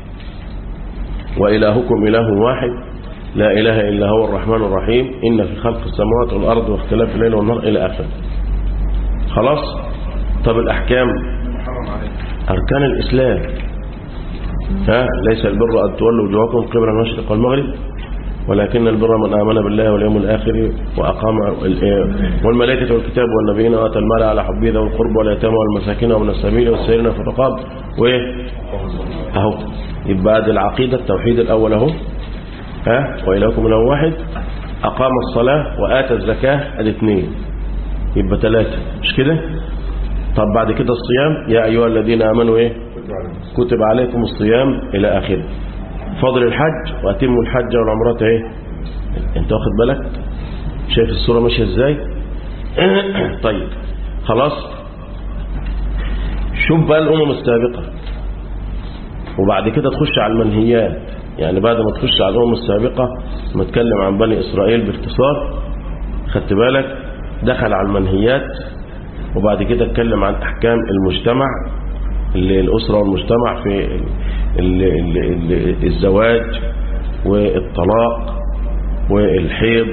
وإلهكم إله واحد لا إله إلا هو الرحمن الرحيم إن في خلق السماوات والأرض واختلاف الليل والنهار إلى آخره خلاص طب الأحكام أركان الإسلام ها ليس البر أن تولوا وجوهكم قبل المشرق والمغرب ولكن البر من آمن بالله واليوم الآخر وأقام والملائكة والكتاب والنبيين وآتى المال على حبه ذوي القرب واليتامى والمساكين ومن السبيل والسائلين في الرقاب وإيه أهو يبقى دي العقيدة التوحيد الأول أهو ها وإلهكم إله واحد أقام الصلاة وآتى الزكاة ادي اثنين يبقى ثلاثة مش كده طب بعد كده الصيام يا أيها الذين آمنوا إيه كتب عليكم الصيام إلى آخره فضل الحج وأتموا الحج والعمرة إيه أنت واخد بالك شايف الصورة ماشية إزاي طيب خلاص شوف بقى الأمم السابقة وبعد كده تخش على المنهيات يعني بعد ما تخش على الأمم السابقة نتكلم عن بني إسرائيل باختصار خدت بالك دخل على المنهيات وبعد كده اتكلم عن أحكام المجتمع اللي الأسرة والمجتمع في ال ال ال الزواج والطلاق والحيض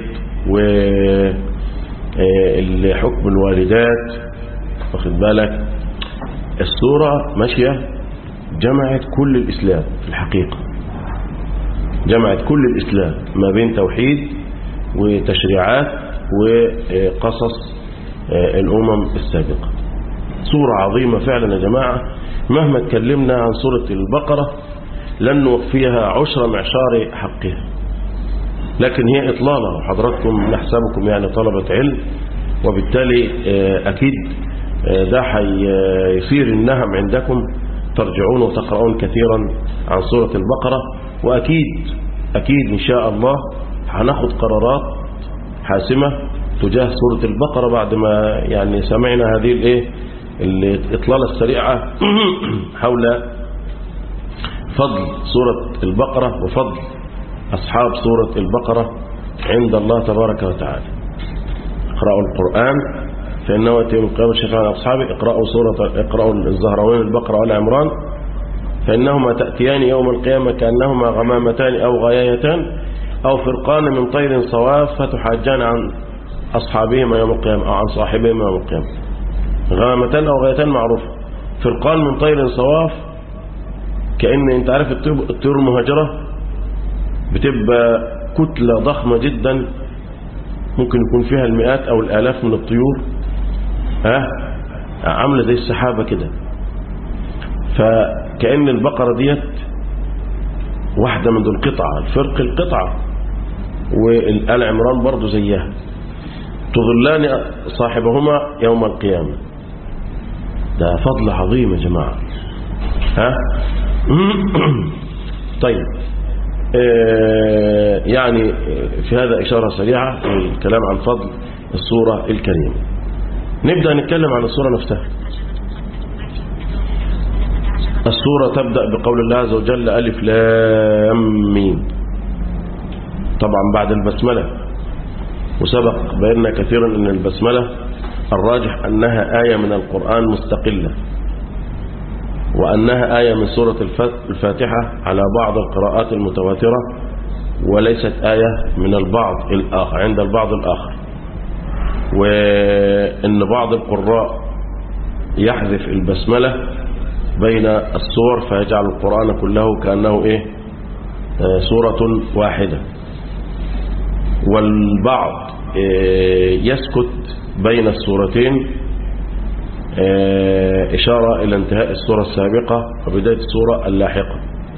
وحكم الوالدات واخد بالك الصورة ماشية جمعت كل الإسلام في الحقيقة جمعت كل الإسلام ما بين توحيد وتشريعات وقصص الأمم السابقة صورة عظيمة فعلا يا جماعة مهما اتكلمنا عن سورة البقرة لن نوفيها عشر معشار حقها لكن هي إطلالة وحضراتكم نحسبكم يعني طلبة علم وبالتالي أكيد ده حيصير النهم عندكم ترجعون وتقرؤون كثيرا عن سورة البقرة وأكيد أكيد إن شاء الله هناخد قرارات حاسمة تجاه سورة البقرة بعد ما يعني سمعنا هذه الايه الإطلالة السريعة حول فضل سورة البقرة وفضل أصحاب سورة البقرة عند الله تبارك وتعالى اقرأوا القرآن فإنه يأتي يوم القيامة شفاعة أصحابه اقرأوا سورة اقرأوا الزهروين البقرة وآل عمران فإنهما تأتيان يوم القيامة كأنهما غمامتان أو غيايتان أو فرقان من طير صواف فتحاجان عن أصحابهما يوم القيامة أو عن صاحبهما يوم القيامة غمامتان أو غايتان معروفة فرقان من طير صواف كأن انت عارف الطيور المهاجرة بتبقى كتلة ضخمة جدا ممكن يكون فيها المئات أو الآلاف من الطيور ها عاملة زي السحابة كده فكأن البقرة ديت واحدة من دول قطعة الفرق القطعة والآل عمران برضو زيها تظلان صاحبهما يوم القيامة ده فضل عظيم يا جماعة ها طيب آه يعني في هذا إشارة سريعة في الكلام عن فضل الصورة الكريمة نبدأ نتكلم عن الصورة نفسها الصورة تبدأ بقول الله عز وجل ألف لام ميم طبعا بعد البسملة وسبق بينا كثيرا أن البسملة الراجح أنها آية من القرآن مستقلة وأنها آية من سورة الفاتحة على بعض القراءات المتواترة وليست آية من البعض الآخر عند البعض الآخر وأن بعض القراء يحذف البسملة بين السور فيجعل القرآن كله كأنه إيه آه سورة واحدة والبعض آه يسكت بين السورتين آه إشارة إلى انتهاء السورة السابقة وبداية السورة اللاحقة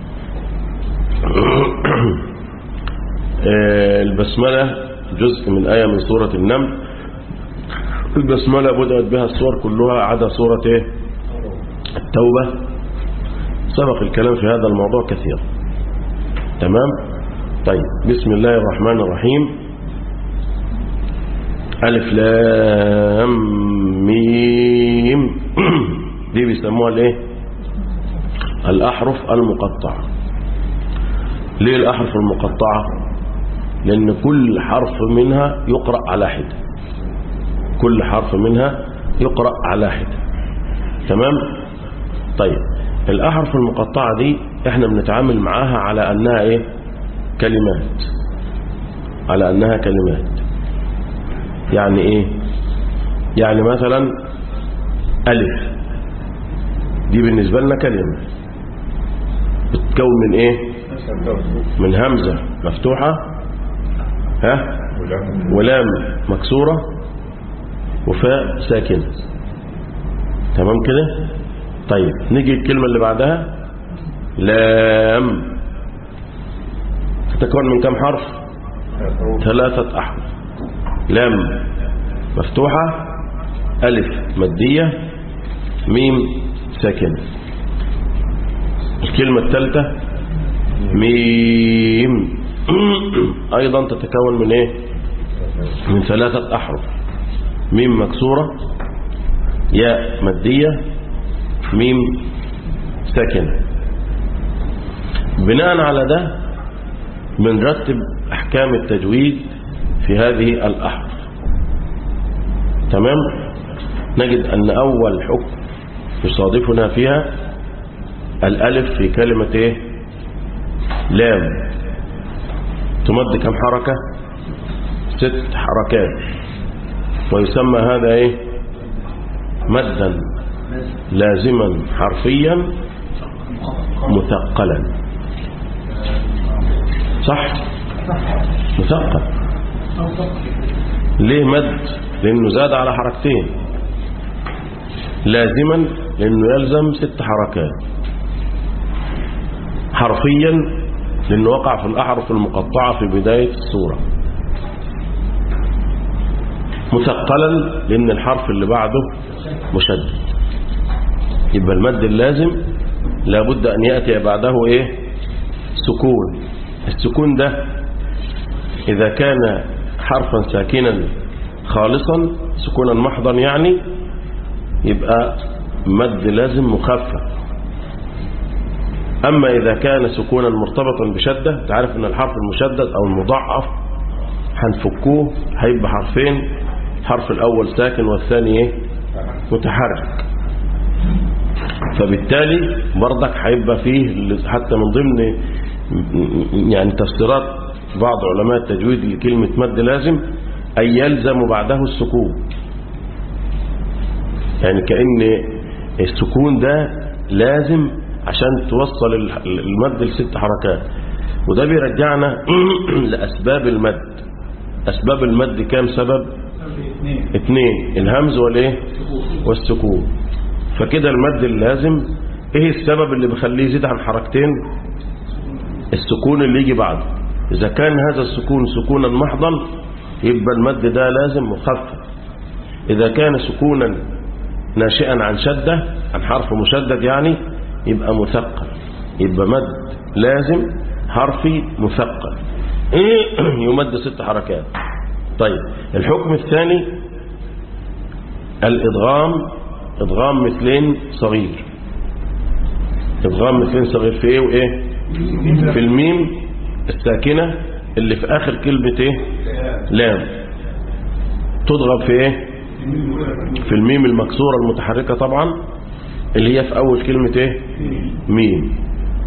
البسملة جزء من آية من سورة النمل البسملة بدأت بها السور كلها عدا سورة إيه؟ التوبة سبق الكلام في هذا الموضوع كثير تمام طيب بسم الله الرحمن الرحيم ألف لام ميم دي بيسموها الايه الأحرف المقطعة ليه الأحرف المقطعة لأن كل حرف منها يقرأ على حدة كل حرف منها يقرأ على حدة تمام طيب الأحرف المقطعة دي احنا بنتعامل معاها على أنها ايه كلمات على أنها كلمات يعني ايه يعني مثلا ألف دي بالنسبة لنا كلمة بتتكون من ايه من همزة مفتوحة ها ولام مكسورة وفاء ساكنة تمام كده طيب نيجي الكلمة اللي بعدها لام تتكون من كم حرف ثلاثة أحرف لام مفتوحة ألف مادية ميم ساكنة الكلمة الثالثة ميم أيضا تتكون من إيه من ثلاثة أحرف ميم مكسورة ياء مادية ميم ساكنة بناء على ده بنرتب أحكام التجويد في هذه الأحرف تمام نجد أن أول حكم يصادفنا فيها الألف في كلمة إيه لام تمد كم حركة ست حركات ويسمى هذا إيه مدا لازما حرفيا مثقلا صح مثقل ليه مد لأنه زاد على حركتين لازما لأنه يلزم ست حركات حرفيا لأنه وقع في الأحرف المقطعة في بداية السورة مثقلا لأن الحرف اللي بعده مشدد يبقى المد اللازم لابد أن يأتي بعده إيه سكون السكون ده إذا كان حرفا ساكنا خالصا سكونا محضا يعني يبقى مد لازم مخفف أما إذا كان سكونا مرتبطا بشدة تعرف أن الحرف المشدد أو المضاعف هنفكوه هيبقى حرفين الحرف الأول ساكن والثاني إيه؟ متحرك فبالتالي برضك هيبقى فيه حتى من ضمن يعني تفسيرات بعض علماء التجويد لكلمة مد لازم أن يلزم بعده السكون يعني كأن السكون ده لازم عشان توصل المد لست حركات وده بيرجعنا لأسباب المد أسباب المد كام سبب اثنين الهمز والايه والسكون فكده المد اللازم ايه السبب اللي بيخليه يزيد عن حركتين السكون اللي يجي بعده اذا كان هذا السكون سكونا محضا يبقى المد ده لازم مخفف اذا كان سكونا ناشئا عن شدة عن حرف مشدد يعني يبقى مثقل يبقى مد لازم حرفي مثقل يمد ست حركات طيب الحكم الثاني الإدغام إدغام مثلين صغير إدغام مثلين صغير في إيه وإيه في الميم الساكنة اللي في آخر كلمة إيه لام تضغم في إيه في الميم المكسورة المتحركة طبعا اللي هي في أول كلمة إيه ميم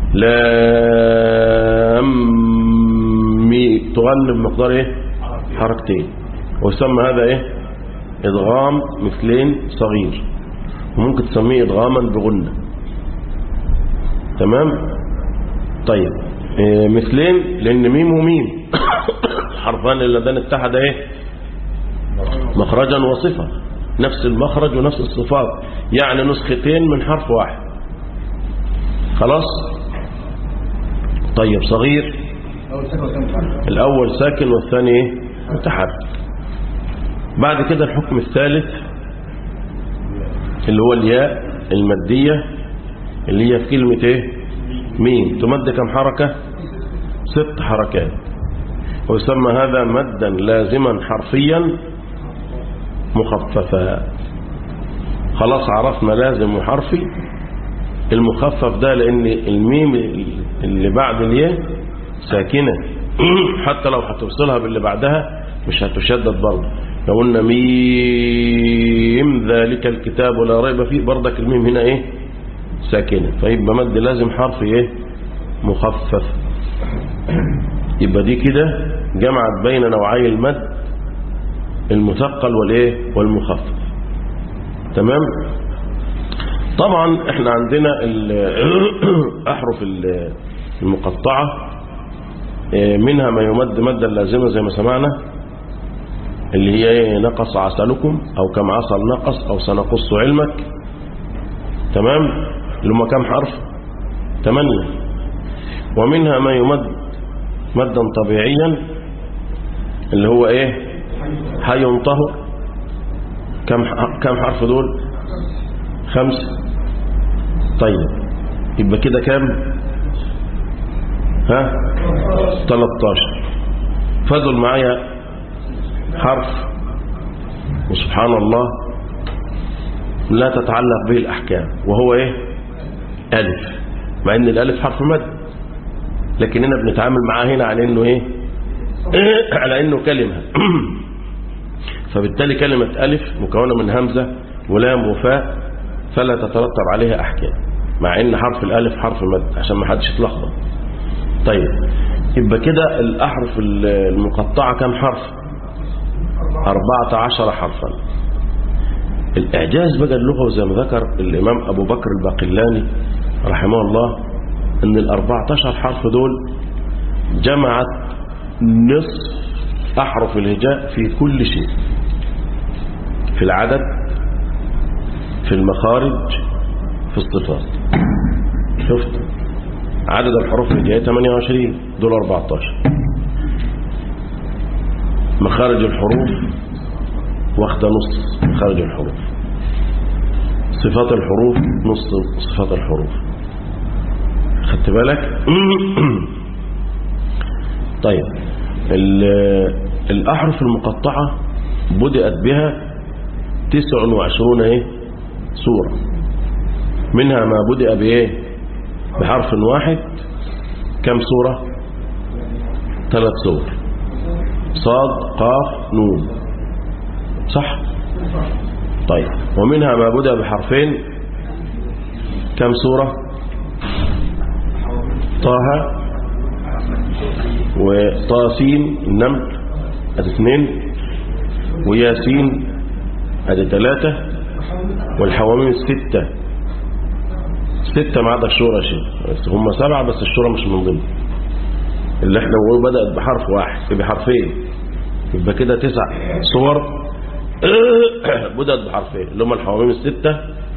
لام مي تغني بمقدار إيه حركتين ويسمى هذا إيه إدغام مثلين صغير وممكن تسميه إدغاما بغنة تمام طيب إيه مثلين لأن ميم وميم حرفان اللذان اتحد إيه مخرجا وصفة نفس المخرج ونفس الصفات يعني نسختين من حرف واحد خلاص طيب صغير الأول ساكن والثاني إيه متحرك بعد كده الحكم الثالث اللي هو الياء المادية اللي هي في كلمة ايه مين تمد كم حركة ست حركات ويسمى هذا مدا لازما حرفيا مخففا خلاص عرفنا لازم وحرفي المخفف ده لان الميم اللي بعد الياء ساكنة حتى لو هتوصلها باللي بعدها مش هتشدد برضه لو قلنا ميم ذلك الكتاب لا ريب فيه برضك الميم هنا ايه ساكنة فيبقى مد لازم حرف ايه مخفف يبقى دي كده جمعت بين نوعي المد المثقل والايه والمخفف تمام طبعا احنا عندنا الأحرف المقطعة منها ما يمد مدا لازمة زي ما سمعنا اللي هي ايه نقص عسلكم او كم عسل نقص او سنقص علمك تمام اللي هم كم حرف ثمانية ومنها ما يمد مدا طبيعيا اللي هو ايه حي طهر كم كم حرف دول خمسة طيب يبقى كده كام ها 13 فضل معايا حرف وسبحان الله لا تتعلق به الأحكام وهو إيه ألف مع أن الألف حرف مد لكننا بنتعامل معاه هنا على أنه إيه على أنه كلمة فبالتالي كلمة ألف مكونة من همزة ولام وفاء فلا تترتب عليها أحكام مع أن حرف الألف حرف مد عشان ما حدش يتلخبط طيب يبقى كده الأحرف المقطعة كم حرف أربعة عشر حرفا الإعجاز بقى اللغة زي ما ذكر الإمام أبو بكر الباقلاني رحمه الله أن الأربعة عشر حرف دول جمعت نصف أحرف الهجاء في كل شيء في العدد في المخارج في الصفات شفت عدد الحروف الهجائية 28 دول 14 مخارج الحروف واخده نص مخارج الحروف صفات الحروف نص صفات الحروف خدت بالك طيب الأحرف المقطعة بدأت بها 29 ايه سورة منها ما بدأ بايه بحرف واحد كم سورة ثلاث سور صاد قاف نون صح طيب ومنها ما بدأ بحرفين كم سورة طه وطاسين النمل ادي اثنين وياسين ادي ثلاثة والحواميم الستة ستة ما عدا الشورى يا شيخ هم سبعة بس الشورى مش من ضمن اللي احنا بنقول بدأت بحرف واحد بحرفين يبقى كده تسع صور بدأت بحرفين اللي هم الحواميم الستة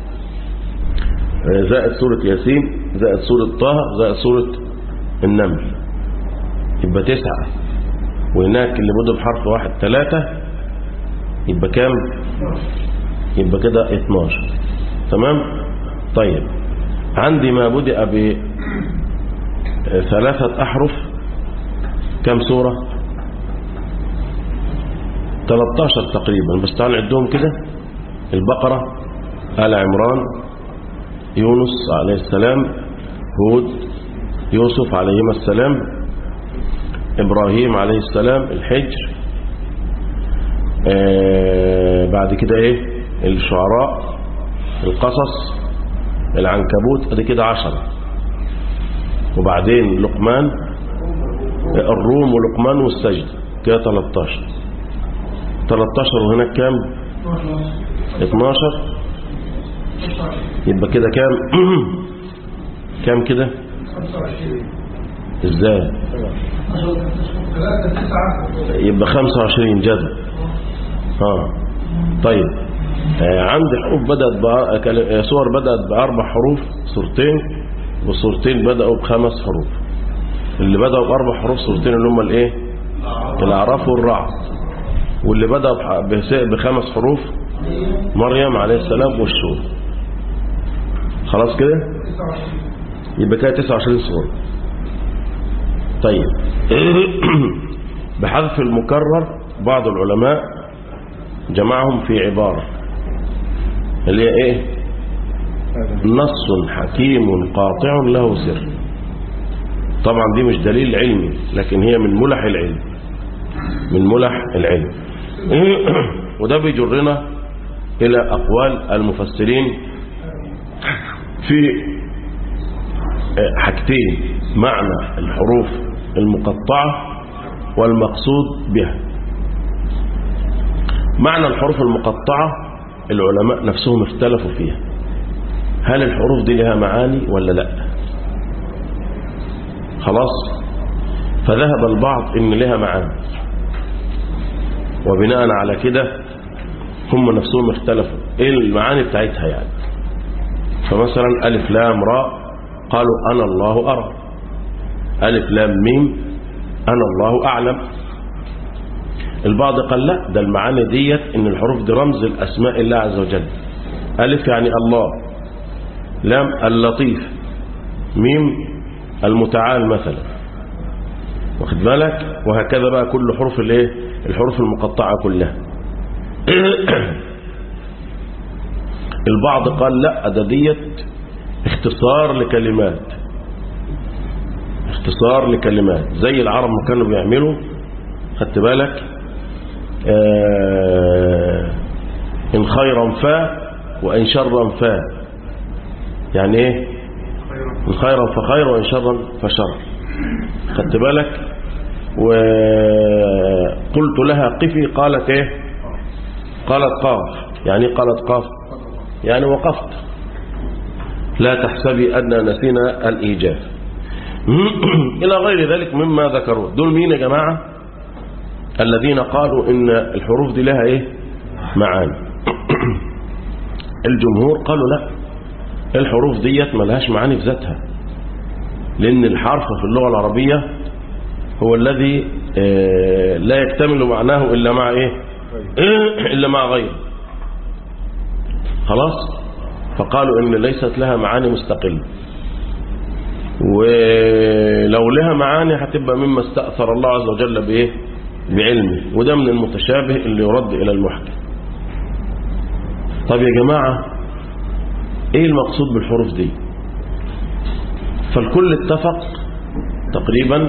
زائد سورة ياسين زائد سورة طه زائد سورة النمل يبقى تسعة وهناك اللي بدأ بحرف واحد ثلاثة يبقى كام يبقى كده 12 تمام طيب عندي ما بدأ بثلاثة أحرف كم سورة 13 تقريبا بس تعال نعدهم كده البقرة آل عمران يونس عليه السلام هود يوسف عليهما السلام إبراهيم عليه السلام الحجر آه بعد كده ايه الشعراء القصص العنكبوت ادي كده عشرة وبعدين لقمان الروم ولقمان والسجد كده 13 13 وهناك كام 12 يبقى كده كام كام كده ازاي يبقى 25 جذب اه طيب آه عندي حروف بدأت بأ... صور بدأت بأربع حروف صورتين وصورتين بدأوا بخمس حروف اللي بدأوا بأربع حروف صورتين اللي هم الايه الأعراف والرعد واللي بدأ بخمس حروف مريم عليه السلام والشور خلاص كده يبقى كده 29 صورة طيب بحذف المكرر بعض العلماء جمعهم في عبارة اللي هي ايه نص حكيم قاطع له سر طبعا دي مش دليل علمي لكن هي من ملح العلم من ملح العلم وده بيجرنا إلى أقوال المفسرين في حاجتين معنى الحروف المقطعة والمقصود بها معنى الحروف المقطعة العلماء نفسهم اختلفوا فيها هل الحروف دي لها معاني ولا لا خلاص فذهب البعض ان لها معاني وبناء على كده هم نفسهم اختلفوا ايه المعاني بتاعتها يعني فمثلا ألف لام راء قالوا أنا الله أرى ألف لام ميم أنا الله أعلم البعض قال لا ده المعاني ديت ان الحروف دي رمز الأسماء الله عز وجل ألف يعني الله لام اللطيف ميم المتعال مثلا واخد بالك وهكذا بقى كل حروف الايه الحروف المقطعة كلها البعض قال لا ده ديت اختصار لكلمات اختصار لكلمات زي العرب ما كانوا بيعملوا خدت بالك آه ان خيرا فا وان شرا فا يعني ايه ان خيرا فخير وان شرا فشر خدت بالك وقلت لها قفي قالت ايه قالت قاف يعني قالت قاف يعني وقفت لا تحسبي أننا نسينا الإيجاز إلى غير ذلك مما ذكروا دول مين يا جماعة الذين قالوا إن الحروف دي لها إيه معاني الجمهور قالوا لا الحروف ديت ملهاش معاني في ذاتها لأن الحرف في اللغة العربية هو الذي لا يكتمل معناه إلا مع إيه إلا مع غيره خلاص فقالوا ان ليست لها معاني مستقلة ولو لها معاني هتبقى مما استأثر الله عز وجل بايه بعلمه وده من المتشابه اللي يرد الى المحكم طب يا جماعة ايه المقصود بالحروف دي فالكل اتفق تقريبا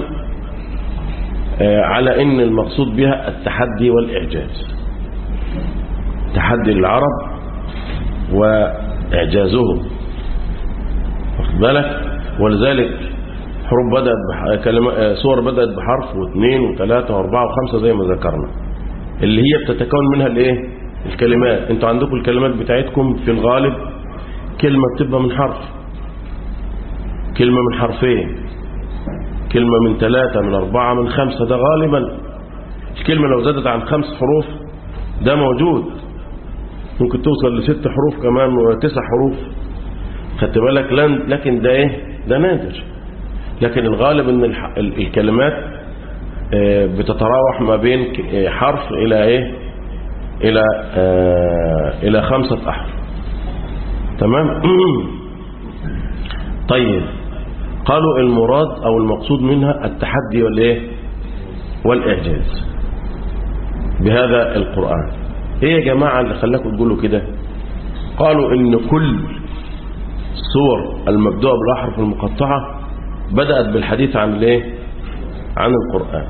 على ان المقصود بها التحدي والاعجاز تحدي للعرب وإعجازهم واخد بالك ولذلك حروف بدأت بح... كلمة... سور بدأت بحرف واثنين وثلاثة واربعة وخمسة زي ما ذكرنا اللي هي بتتكون منها الايه الكلمات انتوا عندكم الكلمات بتاعتكم في الغالب كلمة بتبقى من حرف كلمة من حرفين كلمة من ثلاثة من أربعة من خمسة ده غالبا الكلمة لو زادت عن خمس حروف ده موجود ممكن توصل لست حروف كمان وتسع حروف خدت بالك لكن ده ايه ده نادر لكن الغالب ان الكلمات بتتراوح ما بين حرف الى ايه الى الى خمسة احرف تمام طيب قالوا المراد او المقصود منها التحدي والايه والاعجاز بهذا القرآن ايه يا جماعة اللي خلاكم تقولوا كده قالوا ان كل الصور المبدوءة بالاحرف المقطعة بدأت بالحديث عن الايه عن القرآن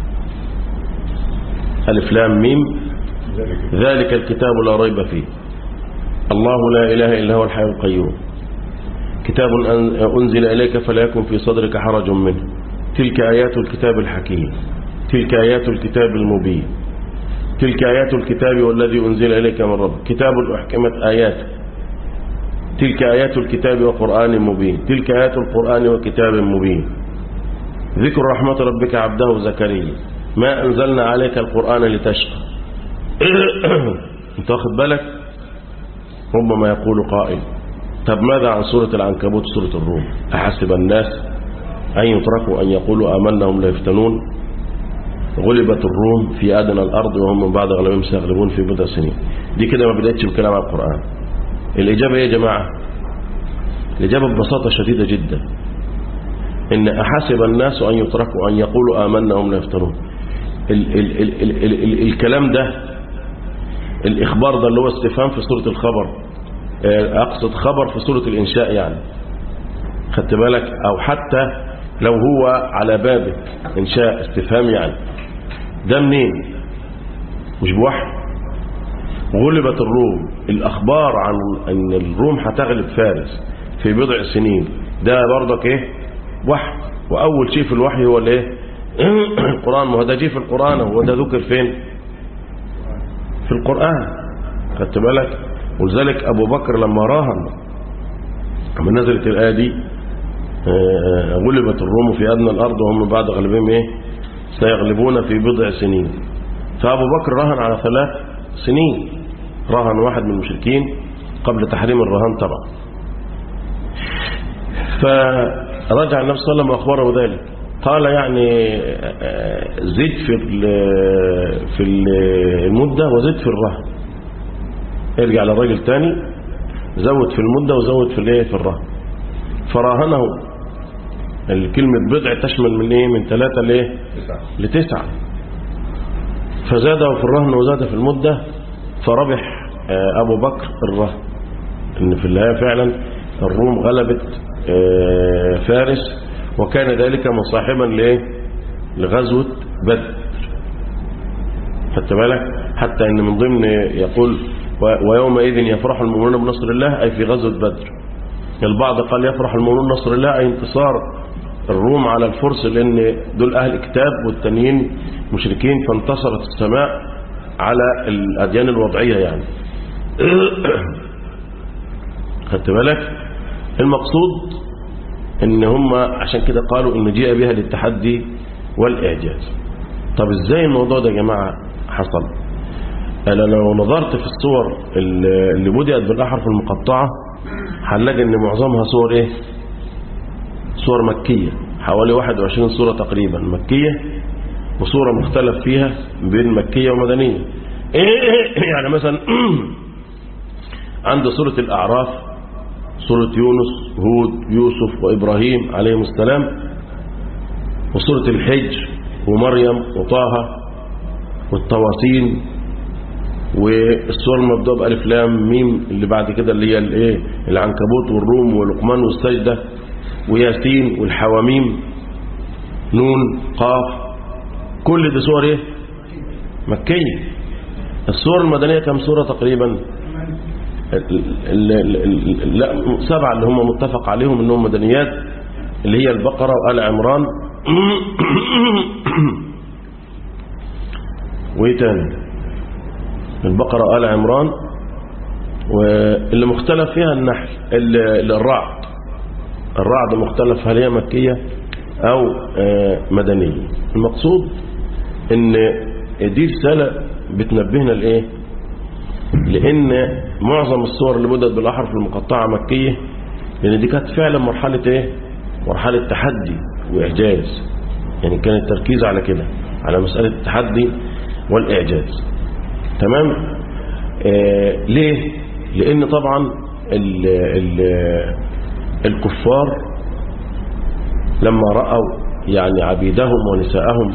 ألف لام ميم ذلك الكتاب لا ريب فيه الله لا إله إلا هو الحي القيوم كتاب أنزل إليك فلا يكن في صدرك حرج منه تلك آيات الكتاب الحكيم تلك آيات الكتاب المبين تلك آيات الكتاب والذي أنزل إليك من رب كتاب أحكمت آياته تلك آيات الكتاب وقرآن مبين تلك آيات القرآن وكتاب مبين ذكر رحمة ربك عبده زكريا ما أنزلنا عليك القرآن لتشقى انت واخد بالك ربما يقول قائل طب ماذا عن سورة العنكبوت سورة الروم أحسب الناس أن يتركوا أن يقولوا آمنا هم لا يفتنون غلبت الروم في أدنى الأرض وهم من بعد غلبهم سيغلبون في بضع سنين دي كده ما بدأتش بكلام عن القرآن الإجابة إيه يا جماعة الإجابة ببساطة شديدة جدا إن أحسب الناس أن يتركوا أن يقولوا آمنا هم لا يفتنون ال ال ال ال ال ال الكلام ده الإخبار ده اللي هو استفهام في سورة الخبر أقصد خبر في سورة الإنشاء يعني خدت بالك أو حتى لو هو على بابك إنشاء استفهام يعني ده منين مش بوحي غلبت الروم الأخبار عن أن الروم هتغلب فارس في بضع سنين ده برضك إيه وحي وأول شيء في الوحي هو الإيه القرآن ما هو ده جه في القرآن هو ده ذكر فين في القرآن خدت بالك ولذلك أبو بكر لما راهن لما نزلت الآية دي آه، غلبت الروم في أدنى الأرض وهم بعد غلبهم إيه سيغلبون في بضع سنين فأبو بكر رهن على ثلاث سنين رهن واحد من المشركين قبل تحريم الرهان طبعا فرجع النبي صلى الله عليه وسلم وأخبره ذلك قال يعني آه، زد في ال- في ال- المدة وزد في الرهن ارجع للراجل تاني زود في المدة وزود في الايه في الرهن فراهنه الكلمة بضع تشمل من ايه من ثلاثة لايه لتسعة فزاده في الرهن وزاد في المدة فربح آه، أبو بكر الرهن إن في النهاية فعلا الروم غلبت آه، فارس وكان ذلك مصاحبا لإيه؟ لغزوة بدر خدت بالك حتى ان من ضمن يقول و- ويومئذ يفرح المؤمنون بنصر الله اي في غزوه بدر البعض قال يفرح المؤمنون بنصر الله اي انتصار الروم على الفرس لان دول اهل كتاب والتانيين مشركين فانتصرت السماء على الاديان الوضعيه يعني خدت بالك المقصود ان هم عشان كده قالوا ان جيء بها للتحدي والاعجاز طب ازاي الموضوع ده يا جماعه حصل انا لو نظرت في الصور اللي اللي بدأت بالاحرف المقطعه هنلاقي ان معظمها صور ايه صور مكيه حوالي 21 صوره تقريبا مكيه وصوره مختلف فيها بين مكيه ومدنيه يعني مثلا عند سوره الاعراف سوره يونس هود يوسف وابراهيم عليهم السلام وسوره الحج ومريم وطه والطواسين والسور المبدوء بألف لام ميم اللي بعد كده اللي هي الايه العنكبوت والروم ولقمان والسجدة وياسين والحواميم نون قاف كل دي سور ايه مكية السور المدنية كم سورة تقريبا ال- ال- ال- ال- لا سبعة اللي هم متفق عليهم انهم مدنيات اللي هي البقرة وآل عمران وايه تاني البقرة آل عمران واللي مختلف فيها النحل ال- ال- الرعد الرعد مختلف هل هي مكية أو آه، مدنية المقصود ان دي رسالة بتنبهنا لإيه لأن معظم الصور اللي بدأت بالأحرف المقطعة مكية لأن دي كانت فعلا مرحلة إيه مرحلة تحدي وإعجاز يعني كان التركيز على كده على مسألة التحدي والإعجاز تمام آه ليه لأن طبعا ال ال الكفار لما رأوا يعني عبيدهم ونساءهم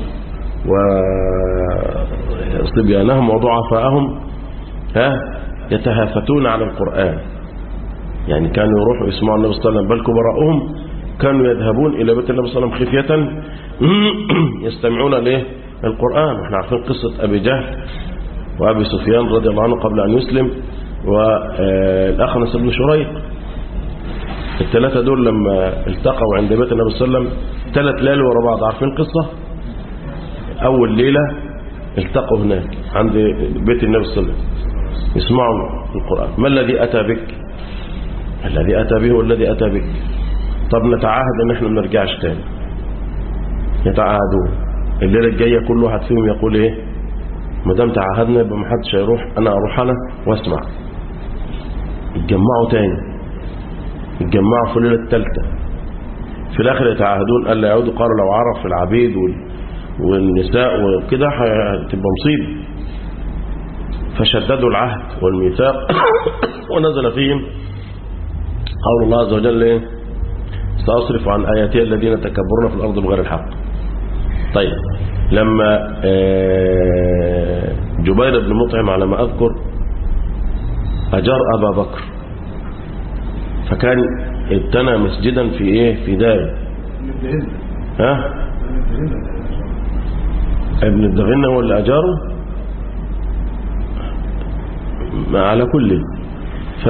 وصبيانهم وضعفاءهم ها يتهافتون على القرآن يعني كانوا يروحوا يسمعوا النبي صلى الله عليه وسلم بل كبراءهم كانوا يذهبون إلى بيت النبي صلى الله عليه وسلم خفية يستمعون له القرآن احنا عارفين قصة أبي جهل وأبي سفيان رضي الله عنه قبل أن يسلم والأخنس بن شريق الثلاثة دول لما التقوا عند بيت النبي صلى الله عليه وسلم ثلاث ليالي ورا بعض عارفين القصة أول ليلة التقوا هناك عند بيت النبي صلى الله عليه وسلم يسمعوا القرآن ما الذي أتى بك الذي أتى به والذي أتى بك طب نتعاهد ان احنا ما نرجعش تاني يتعاهدون الليله الجايه كل واحد فيهم يقول ايه ما دام تعاهدنا يبقى ما حدش هيروح انا اروح انا واسمع يتجمعوا تاني يتجمعوا في الليله الثالثه في الاخر يتعاهدون الا يعودوا قالوا لو عرف العبيد وال... والنساء وكده هتبقى مصيبه فشددوا العهد والميثاق ونزل فيهم قول الله عز وجل ايه سأصرف عن آياتي الذين تكبرون في الأرض بغير الحق طيب لما جبير بن مطعم على ما أذكر أجار أبا بكر فكان ابتنى مسجدا في إيه في دار ها ابن الدغنة هو اللي أجاره ما على كل ف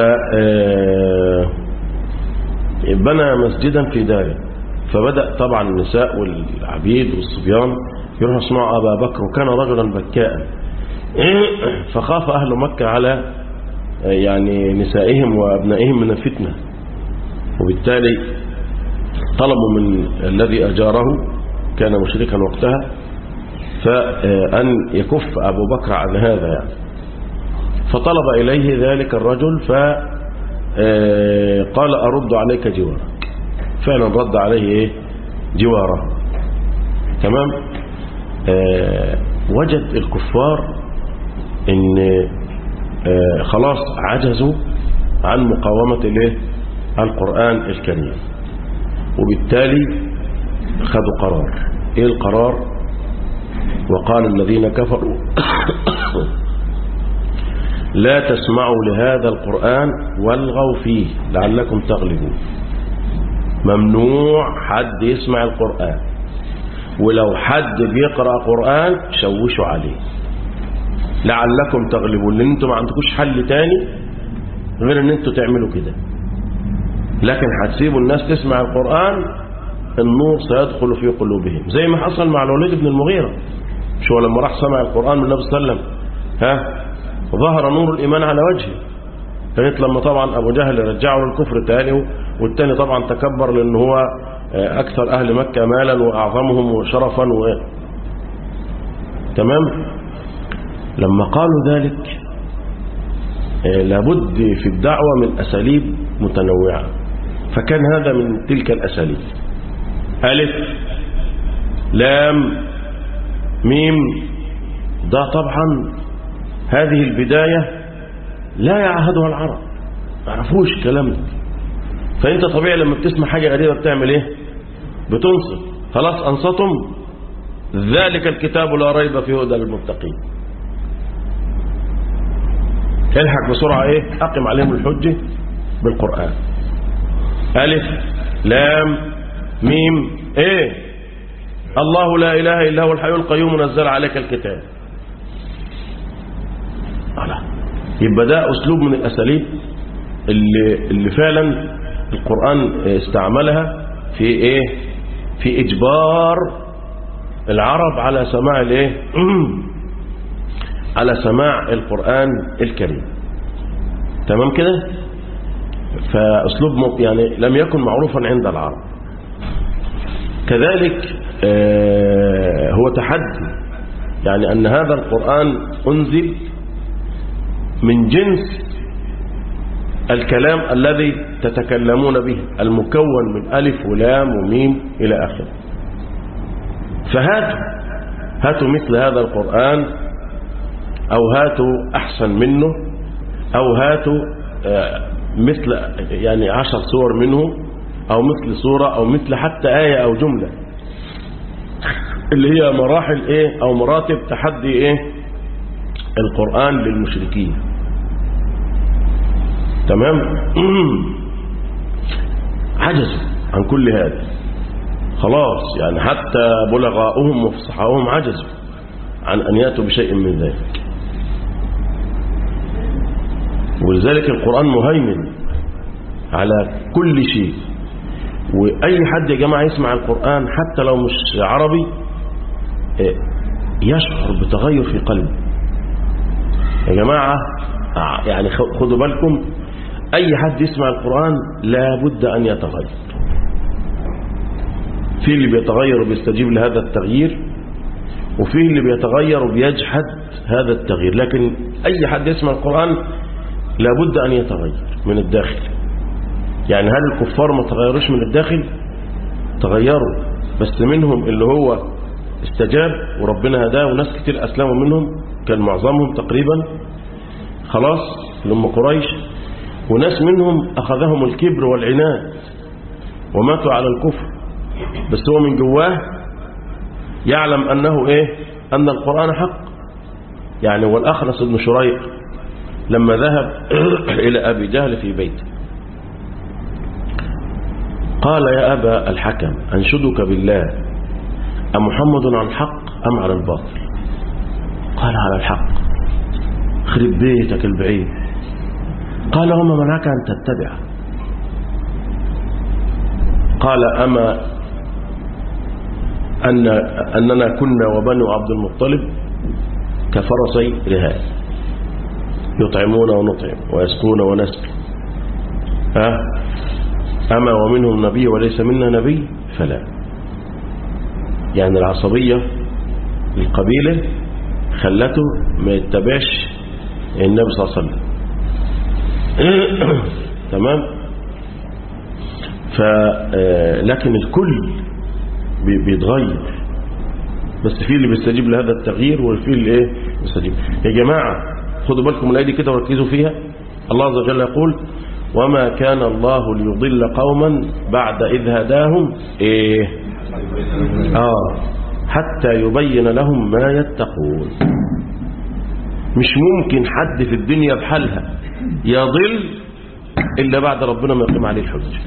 بنى مسجدا في داره فبدأ طبعا النساء والعبيد والصبيان يروحوا يصنعوا أبا بكر وكان رجلا بكاء فخاف أهل مكة على يعني نسائهم وأبنائهم من الفتنة وبالتالي طلبوا من الذي أجاره كان مشركا وقتها فأن يكف أبو بكر عن هذا يعني فطلب إليه ذلك الرجل فقال أرد عليك جوارك فعلا رد عليه إيه؟ جواره تمام آه وجد الكفار ان آه خلاص عجزوا عن مقاومة الايه القرآن الكريم وبالتالي خذوا قرار ايه القرار وقال الذين كفروا لا تسمعوا لهذا القرآن والغوا فيه لعلكم تغلبون ممنوع حد يسمع القرآن ولو حد بيقرأ قرآن شوشوا عليه لعلكم تغلبون لان انتم ما عندكوش حل تاني غير ان انتم تعملوا كده لكن هتسيبوا الناس تسمع القرآن النور سيدخل في قلوبهم زي ما حصل مع الوليد بن المغيرة مش هو لما راح سمع القرآن من النبي صلى الله عليه وسلم ها ظهر نور الإيمان على وجهه كانت لما طبعا أبو جهل رجعه للكفر تاني والتاني طبعا تكبر لأن هو أكثر أهل مكة مالا وأعظمهم شرفا و... تمام لما قالوا ذلك لابد في الدعوة من أساليب متنوعة فكان هذا من تلك الأساليب ألف لام ميم ده طبعا هذه البداية لا يعهدها العرب ما يعرفوش الكلام ده فانت طبيعي لما بتسمع حاجة غريبة بتعمل ايه بتنصت خلاص انصتم ذلك الكتاب لا ريب فيه هدى للمتقين الحق بسرعة ايه اقم عليهم الحجة بالقرآن الف لام ميم ايه الله لا اله الا هو الحي القيوم نزل عليك الكتاب على يبقى ده اسلوب من الاساليب اللي, اللي فعلا القرآن استعملها في ايه في اجبار العرب على سماع الايه على سماع القرآن الكريم تمام كده فاسلوب يعني لم يكن معروفا عند العرب كذلك آه هو تحدي يعني ان هذا القرآن انزل من جنس الكلام الذي تتكلمون به المكون من ألف ولام وميم إلى آخره فهاتوا هاتوا مثل هذا القرآن أو هاتوا أحسن منه أو هاتوا مثل يعني عشر صور منه أو مثل صورة أو مثل حتى آية أو جملة اللي هي مراحل إيه أو مراتب تحدي إيه القرآن للمشركين تمام عجزوا عن كل هذا خلاص يعني حتى بلغاؤهم وفصحاؤهم عجزوا عن أن يأتوا بشيء من ذلك ولذلك القرآن مهيمن على كل شيء وأي حد يا جماعة يسمع القرآن حتى لو مش عربي يشعر بتغير في قلبه يا جماعة يعني خدوا بالكم أي حد يسمع القرآن لابد أن يتغير في اللي بيتغير وبيستجيب لهذا التغيير وفي اللي بيتغير وبيجحد هذا التغيير لكن أي حد يسمع القرآن لابد أن يتغير من الداخل يعني هل الكفار ما تغيروش من الداخل تغيروا بس منهم اللي هو استجاب وربنا هداه وناس كتير أسلموا منهم كان معظمهم تقريبا خلاص اللي هم قريش وناس منهم أخذهم الكبر والعناد وماتوا على الكفر بس هو من جواه يعلم أنه إيه أن القرآن حق يعني والأخنس بن شريق لما ذهب إلى أبي جهل في بيته قال يا أبا الحكم أنشدك بالله أمحمد على الحق أم على الباطل قال على الحق خرب بيتك البعيد قال وما منعك أن تتبع قال أما أن أننا كنا وبنو عبد المطلب كفرسي رهان يطعمون ونطعم ويسقون ونسقي ها أما ومنهم نبي وليس منا نبي فلا يعني العصبية القبيلة خلته ما يتبعش النبي صلى الله عليه وسلم تمام ف لكن الكل بيتغير بس في اللي بيستجيب لهذا التغيير وفي اللي ايه بيستجيب يا جماعة خدوا بالكم الايه دي كده وركزوا فيها الله عز وجل يقول وما كان الله ليضل قوما بعد إذ هداهم إيه آه حتى يبين لهم ما يتقون مش ممكن حد في الدنيا بحالها يضل إلا بعد ربنا ما يقيم عليه الحجة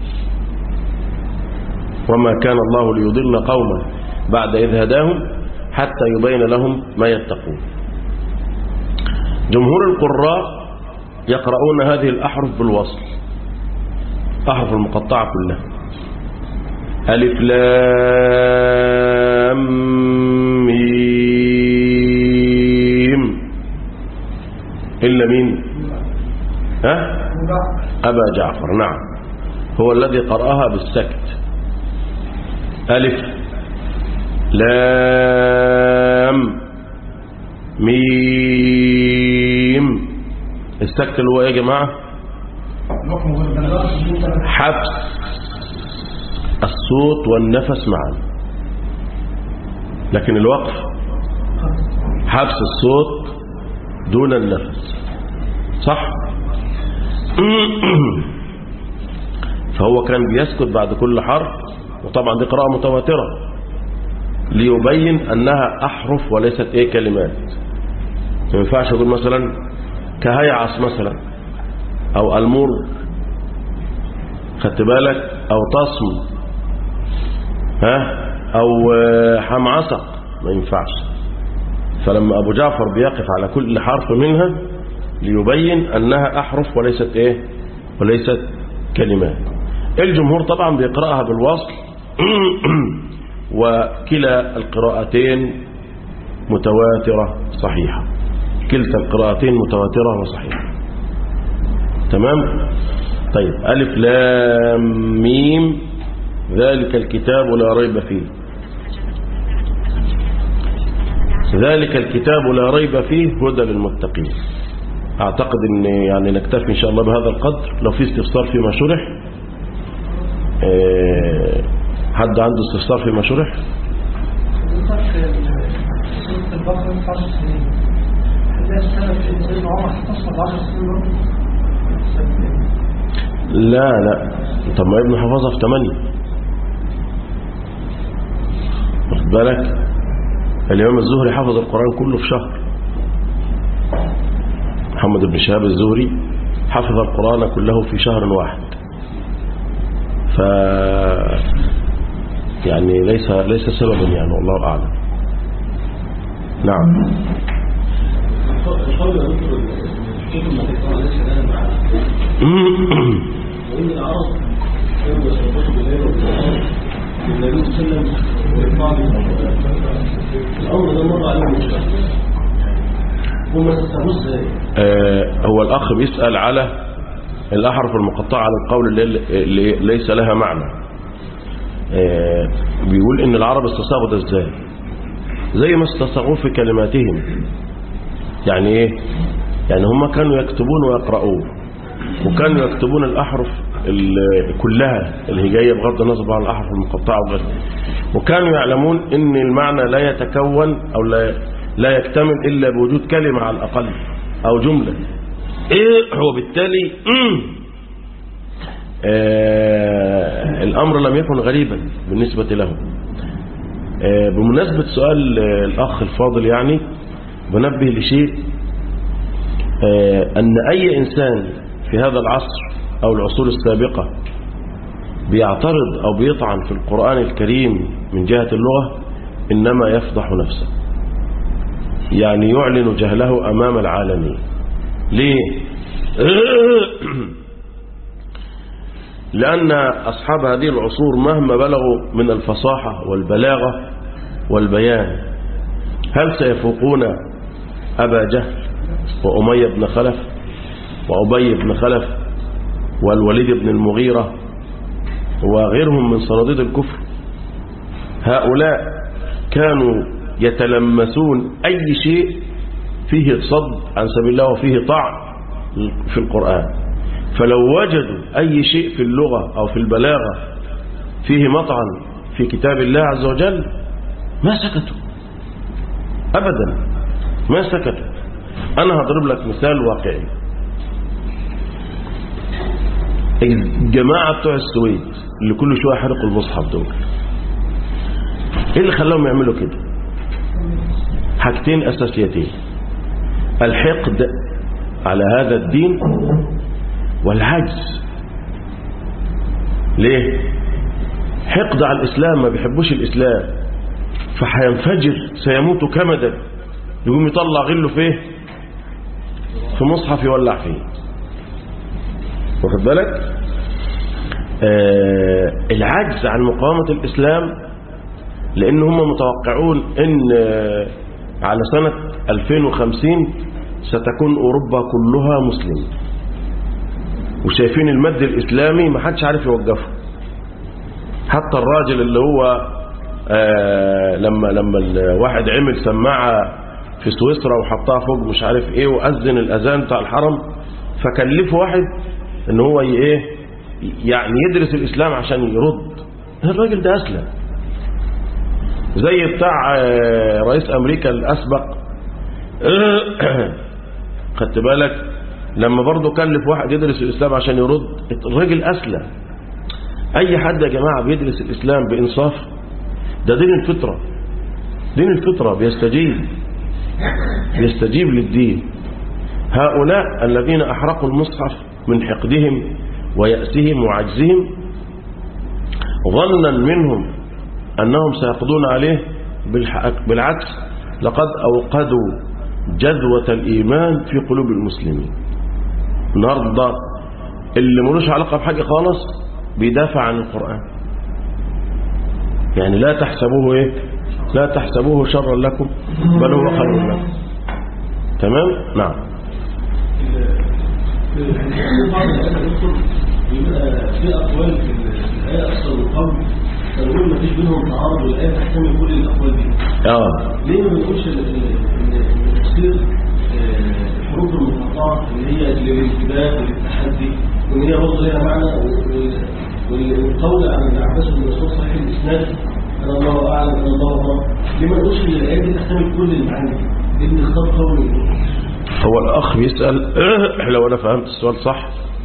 وما كان الله ليضل قوما بعد إذ هداهم حتى يبين لهم ما يتقون جمهور القراء يقرؤون هذه الأحرف بالوصل أحرف المقطعة كلها ألف لام ميم إلا مين ها أبا جعفر نعم هو الذي قرأها بالسكت ألف لام ميم السكت اللي هو ايه يا جماعة حبس الصوت والنفس معا لكن الوقف حبس الصوت دون النفس صح فهو كان بيسكت بعد كل حرف وطبعا دي قراءة متواترة ليبين أنها أحرف وليست إيه كلمات ما ينفعش أقول مثلا كهيعص مثلا أو المر خدت بالك أو تصم ها أو حمعصق ما ينفعش فلما أبو جعفر بيقف على كل حرف منها ليبين أنها أحرف وليست إيه وليست كلمات الجمهور طبعا بيقرأها بالوصل وكلا القراءتين متواترة صحيحة كلتا القراءتين متواترة وصحيحة تمام طيب ألف لام ميم ذلك الكتاب لا ريب فيه ذلك الكتاب لا ريب فيه هدى للمتقين أعتقد أن يعني نكتفي إن شاء الله بهذا القدر لو في استفسار فيما شرح أه حد عنده استفسار فيما شرح لا لا طب ما ابن حفظها في 8 واخد بالك الإمام الزهري حفظ القرآن كله في شهر محمد بن شهاب الزهري حفظ القرآن كله في شهر واحد ف يعني ليس ليس سببا يعني والله أعلم نعم وإن العرب كانوا يصرفون بالليل والنهار النبي صلى الله عليه وسلم بعض الأمر ده مر عليهم مش هم استفهموا ازاي؟ آه هو الأخ بيسأل على الأحرف المقطعة على القول اللي, اللي ليس لها معنى آه بيقول إن العرب استصاغوا ده ازاي زي ما استصاغوه في كلماتهم يعني ايه يعني هم كانوا يكتبون ويقرؤون وكانوا يكتبون الأحرف كلها الهجائية بغض النظر عن الأحرف المقطعة وغيرها وكانوا يعلمون ان المعنى لا يتكون أو لا لا يكتمل إلا بوجود كلمة على الأقل أو جملة إيه وبالتالي آه الأمر لم يكن غريبا بالنسبة لهم آه بمناسبة سؤال آه الأخ الفاضل يعني بنبه لشيء آه أن أي إنسان في هذا العصر أو العصور السابقة بيعترض أو بيطعن في القرآن الكريم من جهة اللغة إنما يفضح نفسه يعني يعلن جهله أمام العالمين ليه لأن أصحاب هذه العصور مهما بلغوا من الفصاحة والبلاغة والبيان هل سيفوقون أبا جهل وأمية بن خلف وأبي بن خلف والوليد بن المغيرة وغيرهم من صناديد الكفر هؤلاء كانوا يتلمسون أي شيء فيه صد عن سبيل الله وفيه طعن في القرآن فلو وجدوا أي شيء في اللغة أو في البلاغة فيه مطعن في كتاب الله عز وجل ما سكتوا أبدا ما سكتوا أنا هضرب لك مثال واقعي الجماعة بتوع السويد اللي كل شوية حرقوا المصحف دول ايه اللي خلاهم يعملوا كده حاجتين اساسيتين الحقد على هذا الدين والعجز ليه حقد على الاسلام ما بيحبوش الاسلام فهينفجر سيموت كمدا يقوم يطلع غله فيه في مصحف يولع فيه واخد بالك آه العجز عن مقاومة الإسلام لأن هم متوقعون أن آه على سنة 2050 ستكون أوروبا كلها مسلمة وشايفين المد الإسلامي ما حدش عارف يوقفه حتى الراجل اللي هو آه لما لما الواحد عمل سماعة في سويسرا وحطها فوق مش عارف ايه وأذن الأذان بتاع الحرم فكلفه واحد ان هو ايه يعني يدرس الإسلام عشان يرد الراجل ده أسلم زي بتاع رئيس أمريكا الأسبق خدت بالك لما برضه كلف واحد يدرس الإسلام عشان يرد الراجل أسلم أي حد يا جماعة بيدرس الإسلام بإنصاف ده دين الفطرة دين الفطرة بيستجيب بيستجيب للدين هؤلاء الذين أحرقوا المصحف من حقدهم ويأسهم وعجزهم ظنا منهم أنهم سيقضون عليه بالعكس لقد أوقدوا جذوة الإيمان في قلوب المسلمين النهاردة اللي ملوش علاقة بحاجة خالص بيدافع عن القرآن يعني لا تحسبوه إيه لا تحسبوه شرا لكم بل هو خير لكم تمام نعم بعض الآيات يدخل يبقى في أقوال في الآية أصلا من قبل فنقول ما فيش بينهم تعارض والآية تحتمل كل الأقوال دي اه ليه ما بنقولش إن إن تفسير الحروف المقطعة اللي هي للانتباه وللتحدي وإن هي برضه لها معنى والقول عن العباس بن مسعود صحيح الإسناد أنا الله أعلم أنا الله أعلم ليه ما نقولش إن الآية دي تحتمل كل المعاني لأن اختار قول هو الأخ بيسأل لو أنا فهمت السؤال صح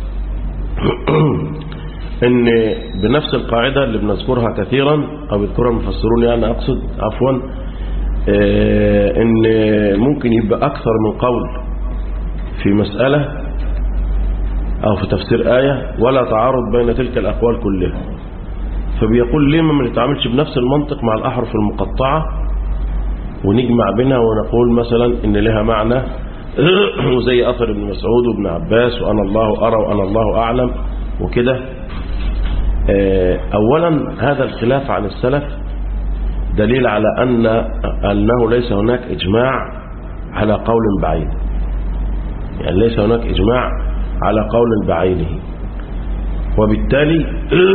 ان بنفس القاعدة اللي بنذكرها كثيرا او يذكرها المفسرون يعني اقصد عفوا ان ممكن يبقى اكثر من قول في مسألة او في تفسير آية ولا تعارض بين تلك الاقوال كلها فبيقول ليه ما نتعاملش بنفس المنطق مع الاحرف المقطعة ونجمع بينها ونقول مثلا ان لها معنى وزي اثر ابن مسعود وابن عباس وانا الله ارى وانا الله اعلم وكده اولا هذا الخلاف عن السلف دليل على ان انه ليس هناك اجماع على قول بعيد يعني ليس هناك اجماع على قول بعينه وبالتالي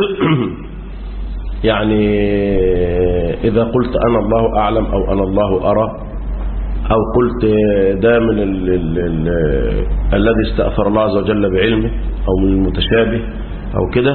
يعني اذا قلت انا الله اعلم او انا الله ارى أو قلت ده من ال ال ال الذي استأثر الله عز وجل بعلمه أو من المتشابه أو كده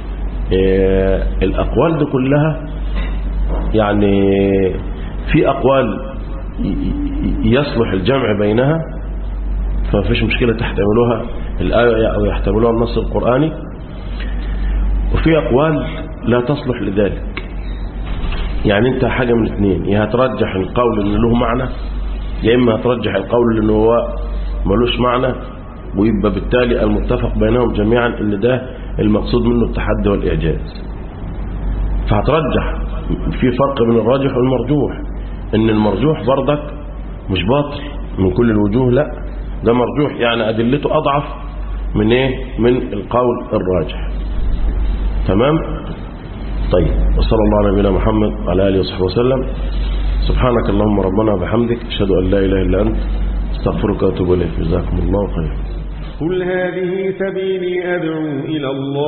الأقوال دي كلها يعني في أقوال يصلح الجمع بينها فما فيش مشكلة تحتملوها الآية أو يحتملوها النص القرآني وفي أقوال لا تصلح لذلك يعني انت حاجة من اثنين يا هترجح القول اللي له معنى يا إما هترجح القول لأنه هو ملوش معنى ويبقى بالتالي المتفق بينهم جميعا ان ده المقصود منه التحدي والإعجاز فهترجح في فرق بين الراجح والمرجوح ان المرجوح برضك مش باطل من كل الوجوه لا ده مرجوح يعني أدلته أضعف من ايه من القول الراجح تمام طيب وصلى الله على نبينا محمد وعلى آله وصحبه وسلم سبحانك اللهم ربنا وبحمدك أشهد أن لا إله إلا أنت استغفرك وأتوب إليك جزاكم الله خيرا قل هذه سبيلي أدعو إلى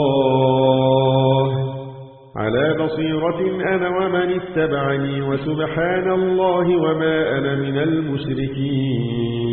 الله على بصيرة أنا ومن اتبعني وسبحان الله وما أنا من المشركين